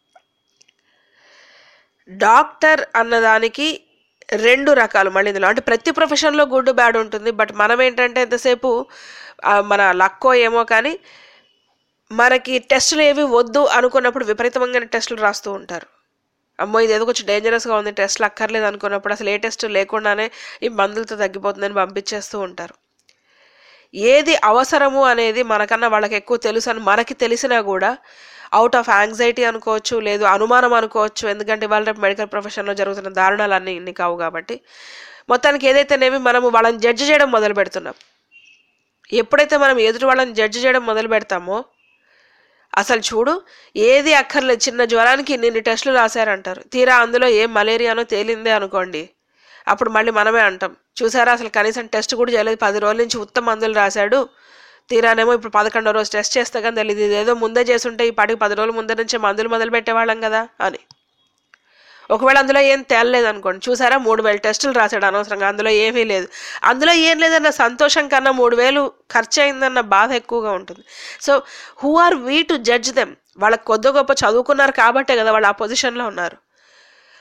Speaker 5: డాక్టర్ అన్నదానికి రెండు రకాలు మళ్ళీ ఇందులో అంటే ప్రతి ప్రొఫెషన్లో గుడ్ బ్యాడ్ ఉంటుంది బట్ మనం ఏంటంటే ఎంతసేపు ఆ, మన లక్కో ఏమో కానీ మనకి టెస్టులు ఏవి వద్దు అనుకున్నప్పుడు విపరీతమైన టెస్టులు రాస్తూ ఉంటారు అమ్మో ఇది ఏదో కొంచెం డేంజరస్గా ఉంది టెస్ట్లు అక్కర్లేదు అనుకున్నప్పుడు అసలు ఏ టెస్ట్ లేకుండానే ఈ మందులతో తగ్గిపోతుందని పంపించేస్తూ ఉంటారు ఏది అవసరము అనేది మనకన్నా వాళ్ళకి ఎక్కువ తెలుసు అని మనకి తెలిసినా కూడా అవుట్ ఆఫ్ యాంగ్జైటీ అనుకోవచ్చు లేదు అనుమానం అనుకోవచ్చు ఎందుకంటే వాళ్ళ రేపు మెడికల్ ప్రొఫెషన్లో జరుగుతున్న దారుణాలు అన్నీ ఇన్ని కావు కాబట్టి మొత్తానికి ఏదైతేనేమి మనము వాళ్ళని జడ్జి చేయడం మొదలు పెడుతున్నాం ఎప్పుడైతే మనం ఎదుటి వాళ్ళని జడ్జి చేయడం మొదలు పెడతామో అసలు చూడు ఏది అక్కర్లేదు చిన్న జ్వరానికి నిన్ను టెస్టులు రాశారంటారు తీరా అందులో ఏం మలేరియానో తేలిందే అనుకోండి అప్పుడు మళ్ళీ మనమే అంటాం చూసారా అసలు కనీసం టెస్ట్ కూడా చేయలేదు పది రోజుల నుంచి ఉత్తమ మందులు రాశాడు తీరానేమో ఇప్పుడు పదకొండో రోజు టెస్ట్ చేస్తే కానీ తెలియదు ఇది ఏదో ముందే చేస్తుంటే ఈ పాటికి పది రోజుల ముందే నుంచే మందులు మొదలు పెట్టేవాళ్ళం కదా అని ఒకవేళ అందులో ఏం తేలలేదు అనుకోండి చూసారా మూడు వేలు టెస్టులు రాశాడు అనవసరంగా అందులో ఏమీ లేదు అందులో ఏం లేదన్న సంతోషం కన్నా మూడు వేలు ఖర్చు అయిందన్న బాధ ఎక్కువగా ఉంటుంది so who are we to judge them వాళ్ళకి కొద్ది గొప్ప చదువుకున్నారు కాబట్టే కదా వాళ్ళు ఆ పొజిషన్లో ఉన్నారు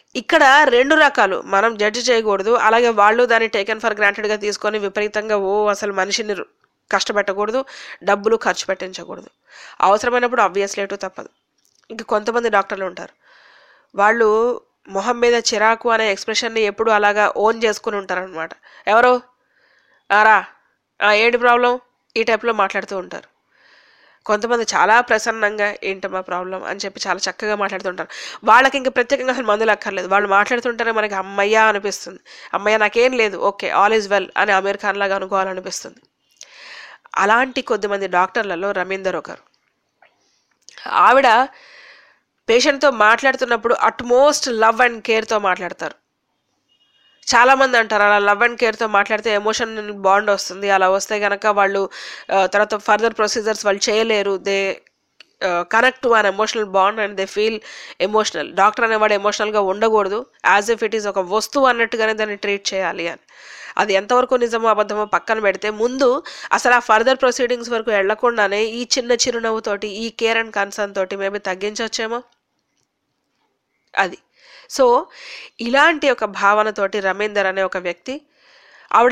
Speaker 5: ఇక్కడ రెండు రకాలు మనం జడ్జి చేయకూడదు అలాగే వాళ్ళు దాన్ని టేకెన్ ఫర్ గ్రాంటెడ్గా తీసుకొని విపరీతంగా ఓ అసలు మనిషిని రు- కష్టపెట్టకూడదు డబ్బులు ఖర్చు పెట్టించకూడదు అవసరమైనప్పుడు ఆబ్వియస్లీ ఎటు తప్పదు ఇంక కొంతమంది డాక్టర్లు ఉంటారు వాళ్ళు మొహం మీద చిరాకు అనే ఎక్స్ప్రెషన్ని ఎప్పుడు అలాగా ఓన్ చేసుకుని ఉంటారనమాట ఎవరు ఆరా ఆ, ఏంటి ప్రాబ్లం ఈ టైప్లో మాట్లాడుతూ ఉంటారు కొంతమంది చాలా ప్రసన్నంగా ఏంటమ్మా ప్రాబ్లం అని చెప్పి చాలా చక్కగా మాట్లాడుతుంటారు వాళ్ళకి ఇంకా ప్రత్యేకంగా అసలు మందులు అక్కర్లేదు వాళ్ళు మాట్లాడుతుంటేనే మనకి అమ్మయ్య అనిపిస్తుంది అమ్మయ్య నాకేం లేదు ఓకే ఆల్ ఈజ్ వెల్ అని అమీర్ ఖాన్ లాగా అనుకోవాలనిపిస్తుంది అలాంటి కొద్దిమంది డాక్టర్లలో రమీందర్ ఒకరు ఆవిడ పేషెంట్తో మాట్లాడుతున్నప్పుడు అట్మోస్ట్ లవ్ అండ్ కేర్తో మాట్లాడతారు చాలామంది అంటారు అలా లవ్ అండ్ కేర్తో మాట్లాడితే ఎమోషన్ బాండ్ వస్తుంది అలా వస్తే కనుక వాళ్ళు ఆ, తర్వాత ఫర్దర్ ప్రొసీజర్స్ వాళ్ళు చేయలేరు they connect to an emotional bond and they feel emotional doctor అనేవాడు ఎమోషనల్గా ఉండకూడదు యాజ్ ఇఫ్ ఇట్ ఈస్ ఒక వస్తువు అన్నట్టుగానే దాన్ని ట్రీట్ చేయాలి అని అది ఎంతవరకు నిజమో అబద్ధమో పక్కన పెడితే ముందు అసలు ఆ ఫర్దర్ ప్రొసీడింగ్స్ వరకు వెళ్లకుండానే ఈ చిన్న చిరునవ్వుతోటి ఈ కేర్ అండ్ కన్సర్న్ తోటి మేబీ తగ్గించవచ్చేమో అది సో ఇలాంటి ఒక భావనతోటి రమేందర్ అనే ఒక వ్యక్తి ఆవిడ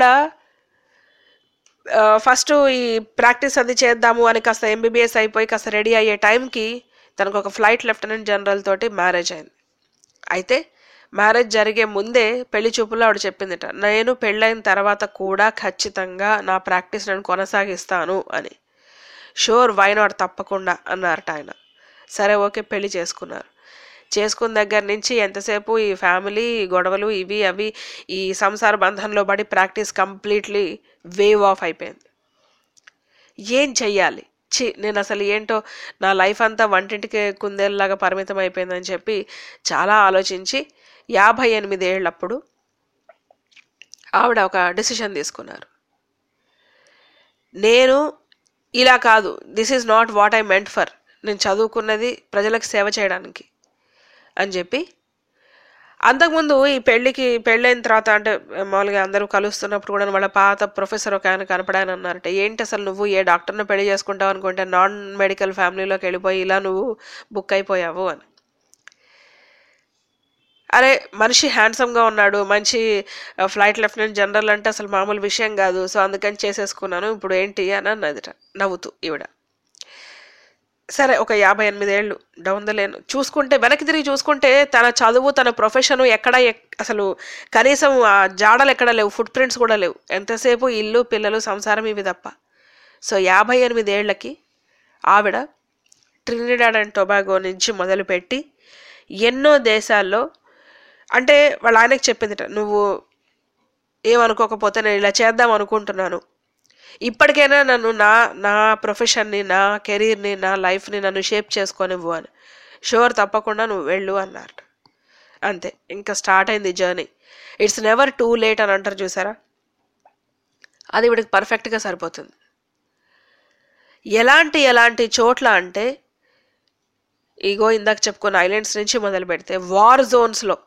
Speaker 5: ఫస్ట్ ఈ ప్రాక్టీస్ అది చేద్దాము అని కాస్త ఎంబీబీఎస్ అయిపోయి కాస్త రెడీ అయ్యే టైంకి తనకు ఒక ఫ్లైట్ లెఫ్టినెంట్ జనరల్ తోటి మ్యారేజ్ అయింది అయితే మ్యారేజ్ జరిగే ముందే పెళ్లి చూపులో ఆవిడ చెప్పిందిట నేను పెళ్ళైన తర్వాత కూడా ఖచ్చితంగా నా ప్రాక్టీస్ నేను కొనసాగిస్తాను అని షూర్ వై నాట్ తప్పకుండా అన్నారట ఆయన సరే ఓకే పెళ్లి చేసుకున్నారు చేసుకున్న దగ్గర నుంచి ఎంతసేపు ఈ ఫ్యామిలీ గొడవలు ఇవి అవి ఈ సంసార బంధంలో పడి ప్రాక్టీస్ కంప్లీట్లీ వేవ్ ఆఫ్ అయిపోయింది ఏం చెయ్యాలి చి నేను అసలు ఏంటో నా లైఫ్ అంతా వంటింటికి కుందేళ్ళలాగా పరిమితం అయిపోయిందని చెప్పి చాలా ఆలోచించి యాభై ఎనిమిది ఏళ్ళప్పుడు ఆవిడ ఒక డెసిషన్ తీసుకున్నారు నేను ఇలా కాదు this is not what I meant for నేను చదువుకున్నది ప్రజలకు సేవ చేయడానికి అని చెప్పి అంతకుముందు ఈ పెళ్ళికి పెళ్ళైన తర్వాత అంటే మామూలుగా అందరూ కలుస్తున్నప్పుడు కూడా వాళ్ళ పాత ప్రొఫెసర్ ఒక ఆయన కనపడాయని అన్నారట ఏంటి అసలు నువ్వు ఏ డాక్టర్ని పెళ్లి చేసుకుంటావు అనుకుంటే నాన్ మెడికల్ ఫ్యామిలీలోకి వెళ్ళిపోయి ఇలా నువ్వు బుక్ అయిపోయావు అని అరే మనిషి హ్యాండ్సమ్గా ఉన్నాడు మంచి ఫ్లైట్ లెఫ్టినెంట్ జనరల్ అంటే అసలు మామూలు విషయం కాదు సో అందుకని చేసేసుకున్నాను ఇప్పుడు ఏంటి అని అన్నదిట నవ్వుతూ ఈవిడ సరే ఒక యాభై ఎనిమిది ఏళ్ళు డౌన్ ద లేన్ చూసుకుంటే వెనక్కి తిరిగి చూసుకుంటే తన చదువు తన ప్రొఫెషన్ ఎక్కడ ఎక్- అసలు కనీసం ఆ జాడలు ఎక్కడ లేవు ఫుట్ ప్రింట్స్ కూడా లేవు ఎంతసేపు ఇల్లు పిల్లలు సంసారం ఇవి తప్ప సో యాభై ఎనిమిది ఏళ్ళకి ఆవిడ ట్రినిడాడ్ అండ్ టొబాగో నుంచి మొదలుపెట్టి ఎన్నో దేశాల్లో అంటే వాళ్ళ ఆయనకి చెప్పిందిట నువ్వు ఏమనుకోకపోతే నేను ఇలా చేద్దాం అనుకుంటున్నాను ఇప్పటికైనా నన్ను నా నా ప్రొఫెషన్ని నా కెరీర్ని నా లైఫ్ని నన్ను షేప్ చేసుకొనివ్వు అని షూర్ తప్పకుండా నువ్వు వెళ్ళు అన్నారు అంతే ఇంకా స్టార్ట్ అయింది journey it's never too late అని అంటారు చూసారా అది వీడికి పర్ఫెక్ట్గా సరిపోతుంది ఎలాంటి ఎలాంటి చోట్ల అంటే ఇగో ఇందాక చెప్పుకున్న ఐలాండ్స్ నుంచి మొదలు పెడితే వార్ జోన్స్లో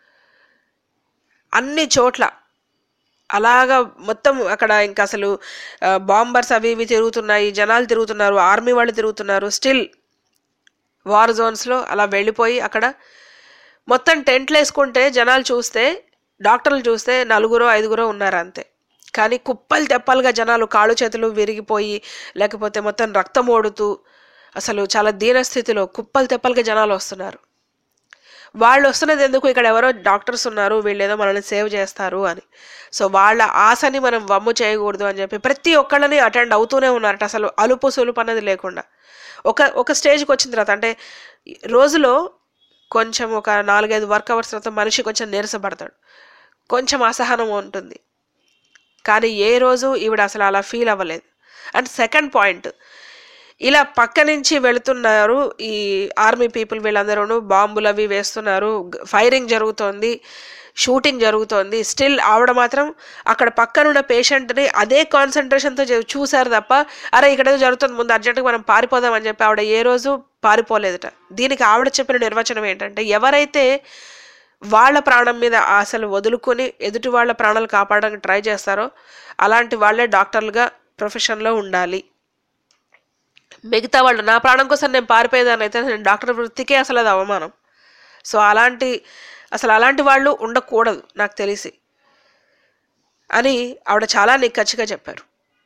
Speaker 5: అన్ని చోట్ల అలాగా మొత్తం అక్కడ ఇంకా అసలు బాంబర్స్ అవి ఇవి తిరుగుతున్నాయి జనాలు తిరుగుతున్నారు ఆర్మీ వాళ్ళు తిరుగుతున్నారు స్టిల్ వార్ జోన్స్లో అలా వెళ్ళిపోయి అక్కడ మొత్తం టెంట్లు వేసుకుంటే జనాలు చూస్తే డాక్టర్లు చూస్తే నలుగురో ఐదుగురో ఉన్నారు అంతే కానీ కుప్పలు తెప్పలుగా జనాలు కాళ్ళు చేతులు విరిగిపోయి లేకపోతే మొత్తం రక్తం ఓడుతూ అసలు చాలా దీనస్థితిలో కుప్పలు తెప్పలుగా జనాలు వస్తున్నారు వాళ్ళు వస్తున్నది ఎందుకు ఇక్కడ ఎవరో డాక్టర్స్ ఉన్నారు వీళ్ళు ఏదో మనల్ని సేవ్ చేస్తారు అని సో వాళ్ళ ఆశని మనం వమ్ము చేయకూడదు అని చెప్పి ప్రతి ఒక్కళ్ళని అటెండ్ అవుతూనే ఉన్నారట అసలు అలుపు సులుపు అన్నది లేకుండా ఒక ఒక స్టేజ్కి వచ్చిన తర్వాత అంటే రోజులో కొంచెం ఒక నాలుగైదు వర్క్ అవర్స్ తర్వాత మనిషి కొంచెం నీరసపడతాడు కొంచెం అసహనం ఉంటుంది కానీ ఏ రోజు ఈవిడ అసలు అలా ఫీల్ అవ్వలేదు అండ్ సెకండ్ పాయింట్ ఇలా పక్క నుంచి వెళుతున్నారు ఈ ఆర్మీ పీపుల్ వీళ్ళందరూ బాంబులు అవి వేస్తున్నారు ఫైరింగ్ జరుగుతోంది షూటింగ్ జరుగుతోంది స్టిల్ ఆవిడ మాత్రం అక్కడ పక్కనున్న పేషెంట్ని అదే కాన్సన్ట్రేషన్తో చూశారు తప్ప అరే ఇక్కడ ఏదో జరుగుతుంది ముందు అర్జెంటుగా మనం పారిపోదాం అని చెప్పి ఆవిడ ఏ రోజు పారిపోలేదట దీనికి ఆవిడ చెప్పిన నిర్వచనం ఏంటంటే ఎవరైతే వాళ్ళ ప్రాణం మీద ఆశలు వదులుకొని ఎదుటి వాళ్ళ ప్రాణాలు కాపాడడానికి ట్రై చేస్తారో అలాంటి వాళ్ళే డాక్టర్లుగా ప్రొఫెషన్లో ఉండాలి మిగతా వాళ్ళు నా ప్రాణం కోసం నేను పారిపోయేదాన్ని అయితే నేను డాక్టర్ వృత్తికే అసలు అది అవమానం సో అలాంటి అసలు అలాంటి వాళ్ళు ఉండకూడదు నాకు తెలిసి అని ఆవిడ చాలా నిక్కచ్చిగా చెప్పారు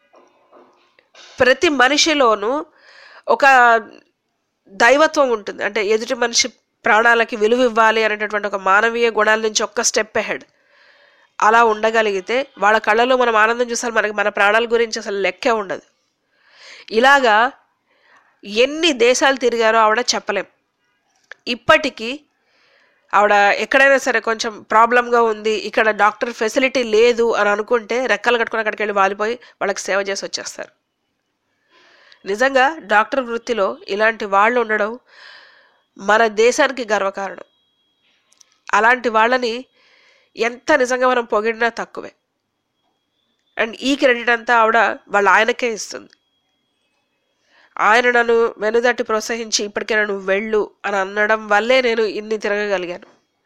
Speaker 5: ప్రతి మనిషిలోనూ ఒక దైవత్వం ఉంటుంది అంటే ఎదుటి మనిషి ప్రాణాలకి విలువ ఇవ్వాలి అనేటటువంటి ఒక మానవీయ గుణాల నుంచి ఒక్క స్టెప్ అహెడ్ అలా ఉండగలిగితే వాళ్ళ కళ్ళలో మనం ఆనందం చూసారు మనకి మన ప్రాణాల గురించి అసలు లెక్కే ఉండదు ఇలాగా ఎన్ని దేశాలు తిరిగారో ఆవిడ చెప్పలేం ఇప్పటికీ ఆవిడ ఎక్కడైనా సరే కొంచెం ప్రాబ్లంగా ఉంది ఇక్కడ డాక్టర్ ఫెసిలిటీ లేదు అని అనుకుంటే రెక్కలు కట్టుకుని అక్కడికి వెళ్ళి వాలిపోయి వాళ్ళకి సేవ చేసి వచ్చేస్తారు నిజంగా డాక్టర్ వృత్తిలో ఇలాంటి వాళ్ళు ఉండడం మన దేశానికి గర్వకారణం అలాంటి వాళ్ళని ఎంత నిజంగా మనం పొగిడినా తక్కువే అండ్ ఈ క్రెడిట్ అంతా ఆవిడ వాళ్ళ ఆయనకే ఇస్తుంది ఆయన నన్ను వెనుదట్టి ప్రోత్సహించి ఇప్పటికే నన్ను వెళ్ళు అని అనడం వల్లే నేను ఇన్ని తిరగగలిగాను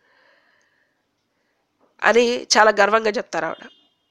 Speaker 5: అని చాలా గర్వంగా చెప్తారు ఆవిడ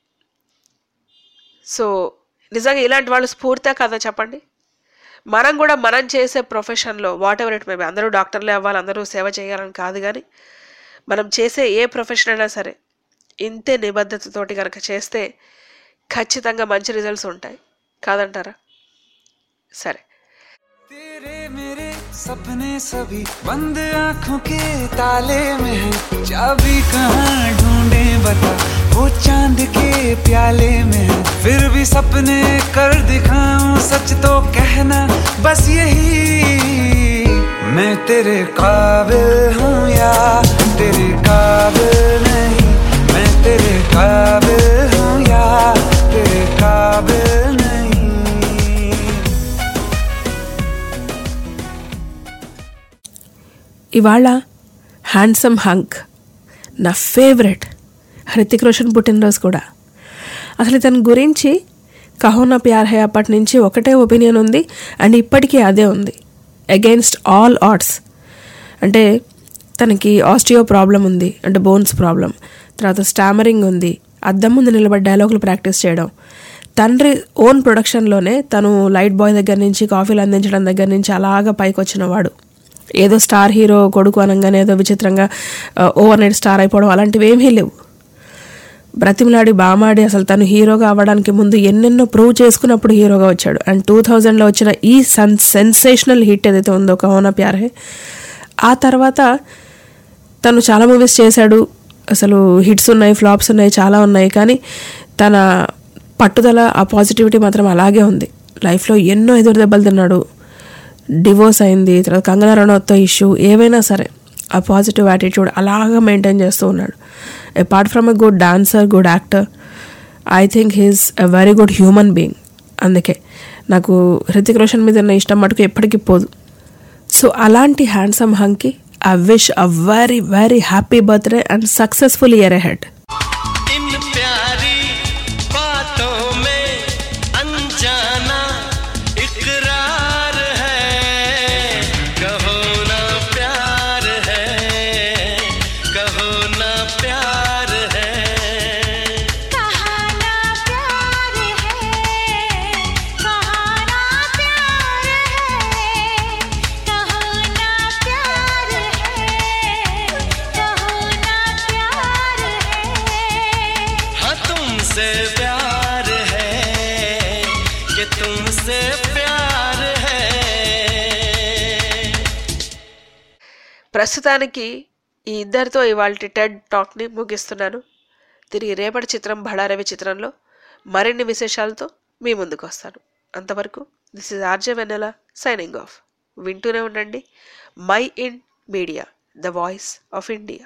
Speaker 5: సో నిజంగా ఇలాంటి వాళ్ళు స్ఫూర్తే కదా చెప్పండి మనం కూడా మనం చేసే ప్రొఫెషన్లో వాట్ ఎవర్ ఇట్ మేబీ అందరూ డాక్టర్లే అవ్వాలి అందరూ సేవ చేయాలని కాదు కానీ మనం చేసే ఏ ప్రొఫెషన్ అయినా సరే ఇంతే నిబద్ధతతోటి కనుక చేస్తే ఖచ్చితంగా మంచి రిజల్ట్స్ ఉంటాయి కాదంటారా సరే
Speaker 16: मेरे सपने सभी बंद आंखों के ताले में है चाबी कहाँ ढूंढे बता वो चांद के प्याले में है फिर भी सपने कर दिखाऊं सच तो कहना बस यही मैं तेरे काबिल हूँ या तेरे काबिल नहीं मैं तेरे काबिल हूँ या तेरे काबिल नहीं
Speaker 5: ఇవాళ హ్యాండ్సమ్ హంక్ నా ఫేవరెట్ హృతిక్ రోషన్ పుట్టినరోజు కూడా అసలు ఇతని గురించి కహోనా ప్యార్ హై అప్పటి నుంచి ఒకటే ఒపీనియన్ ఉంది అండ్ ఇప్పటికీ అదే ఉంది అగైన్స్ట్ ఆల్ ఆర్ట్స్ అంటే తనకి ఆస్టియో ప్రాబ్లం ఉంది అంటే బోన్స్ ప్రాబ్లం తర్వాత స్టామరింగ్ ఉంది అద్దం ముందు నిలబడి డైలాగులు ప్రాక్టీస్ చేయడం తండ్రి ఓన్ ప్రొడక్షన్లోనే తను లైట్ బాయ్ దగ్గర నుంచి కాఫీలు అందించడం దగ్గర నుంచి అలాగా పైకి వచ్చిన వాడు ఏదో స్టార్ హీరో కొడుకు అనగానే ఏదో విచిత్రంగా ఓవర్ నైట్ స్టార్ అయిపోవడం అలాంటివి ఏమీ లేవు బ్రతిమలాడి బామాడి అసలు తను హీరోగా అవ్వడానికి ముందు ఎన్నెన్నో ప్రూవ్ చేసుకున్నప్పుడు హీరోగా వచ్చాడు అండ్ టూ థౌజండ్లో వచ్చిన ఈ సన్ సెన్సేషనల్ హిట్ ఏదైతే ఉందో కహోనా ప్యార్ హే ఆ తర్వాత తను చాలా మూవీస్ చేశాడు అసలు హిట్స్ ఉన్నాయి ఫ్లాప్స్ ఉన్నాయి చాలా ఉన్నాయి కానీ తన పట్టుదల ఆ పాజిటివిటీ మాత్రం అలాగే ఉంది లైఫ్లో ఎన్నో ఎదురు దెబ్బలు తిన్నాడు డివోర్స్ అయింది తర్వాత కంగనా రనౌత్తో ఇష్యూ ఏవైనా సరే ఆ పాజిటివ్ యాటిట్యూడ్ అలాగా మెయింటైన్ చేస్తూ ఉన్నాడు apart from a good dancer good actor I think he's a very good human being అందుకే నాకు హృతిక్ రోషన్ మీద ఉన్న ఇష్టం మటుకు ఎప్పటికీ పోదు సో అలాంటి హ్యాండ్సమ్ హంకి I wish a very very happy birthday and successful year ahead
Speaker 17: इन प्यारी बातों में अनजाना इकरार है कहो ना प्यार है कहो ना प्यार है हाँ तुमसे प्यार है कि तुमसे प्यार है
Speaker 5: ప్రస్తుతానికి ఈ ఇద్దరితో ఇవాళ టెడ్ టాక్ని ముగిస్తున్నాను తిరిగి రేపటి చిత్రం బళారవి చిత్రంలో మరిన్ని విశేషాలతో మీ ముందుకు వస్తాను అంతవరకు this is RJ Vennela signing off వింటూనే ఉండండి my in media the voice of India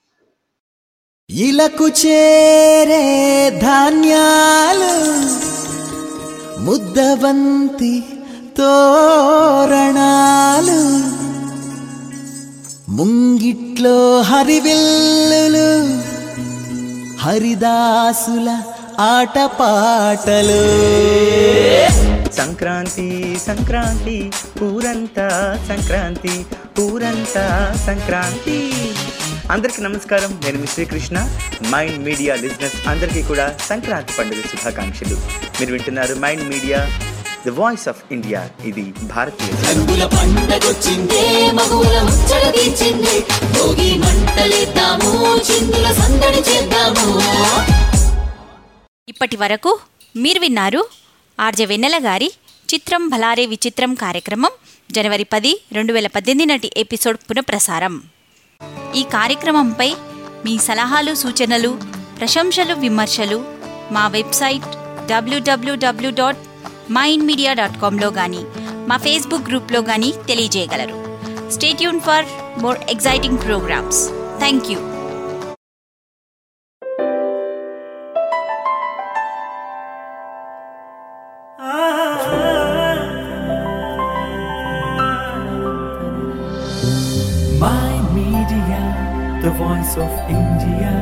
Speaker 10: ఇలకు చేరే ధాన్యాలు ముద్దబంతి తోరణాలు ముంగిట్లో హరివిల్లులు హరిదాసుల ఆటపాటలు
Speaker 6: సంక్రాంతి సంక్రాంతి ఊరంతా సంక్రాంతి ఊరంతా సంక్రాంతి అందరికీ నమస్కారం నేను మీ శ్రీకృష్ణ మైండ్ మీడియా బిజినెస్ అందరికీ కూడా సంక్రాంతి పండుగ శుభాకాంక్షలు మీరు వింటున్నారు Mind Media the voice of India ఇది భారతీయ
Speaker 10: రంగుల పండగొచ్చిందే మగువుల ముచ్చట తీర్చిందే భోగి మంటలేద్దాము చిందుల సందడి చేద్దాము
Speaker 3: ఇప్పటి వరకు మీరు విన్నారు ఆర్జే వెన్నెల గారి చిత్రం భలారే విచిత్రం కార్యక్రమం జనవరి పది రెండు వేల పద్దెనిమిది నాటి ఎపిసోడ్ పునఃప్రసారం ఈ కార్యక్రమంపై మీ సలహాలు సూచనలు ప్రశంసలు విమర్శలు మా website WWW dot Mind Media dot కామ్లో కానీ మా ఫేస్బుక్ గ్రూప్లో కానీ తెలియజేయగలరు stay tuned for more exciting programmes thank you
Speaker 1: My Media, the voice of India.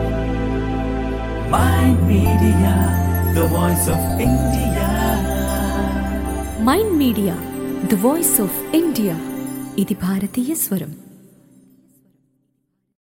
Speaker 1: My Media, the voice of India.
Speaker 2: Mind Media the voice of India ఇది భారతీయ స్వరం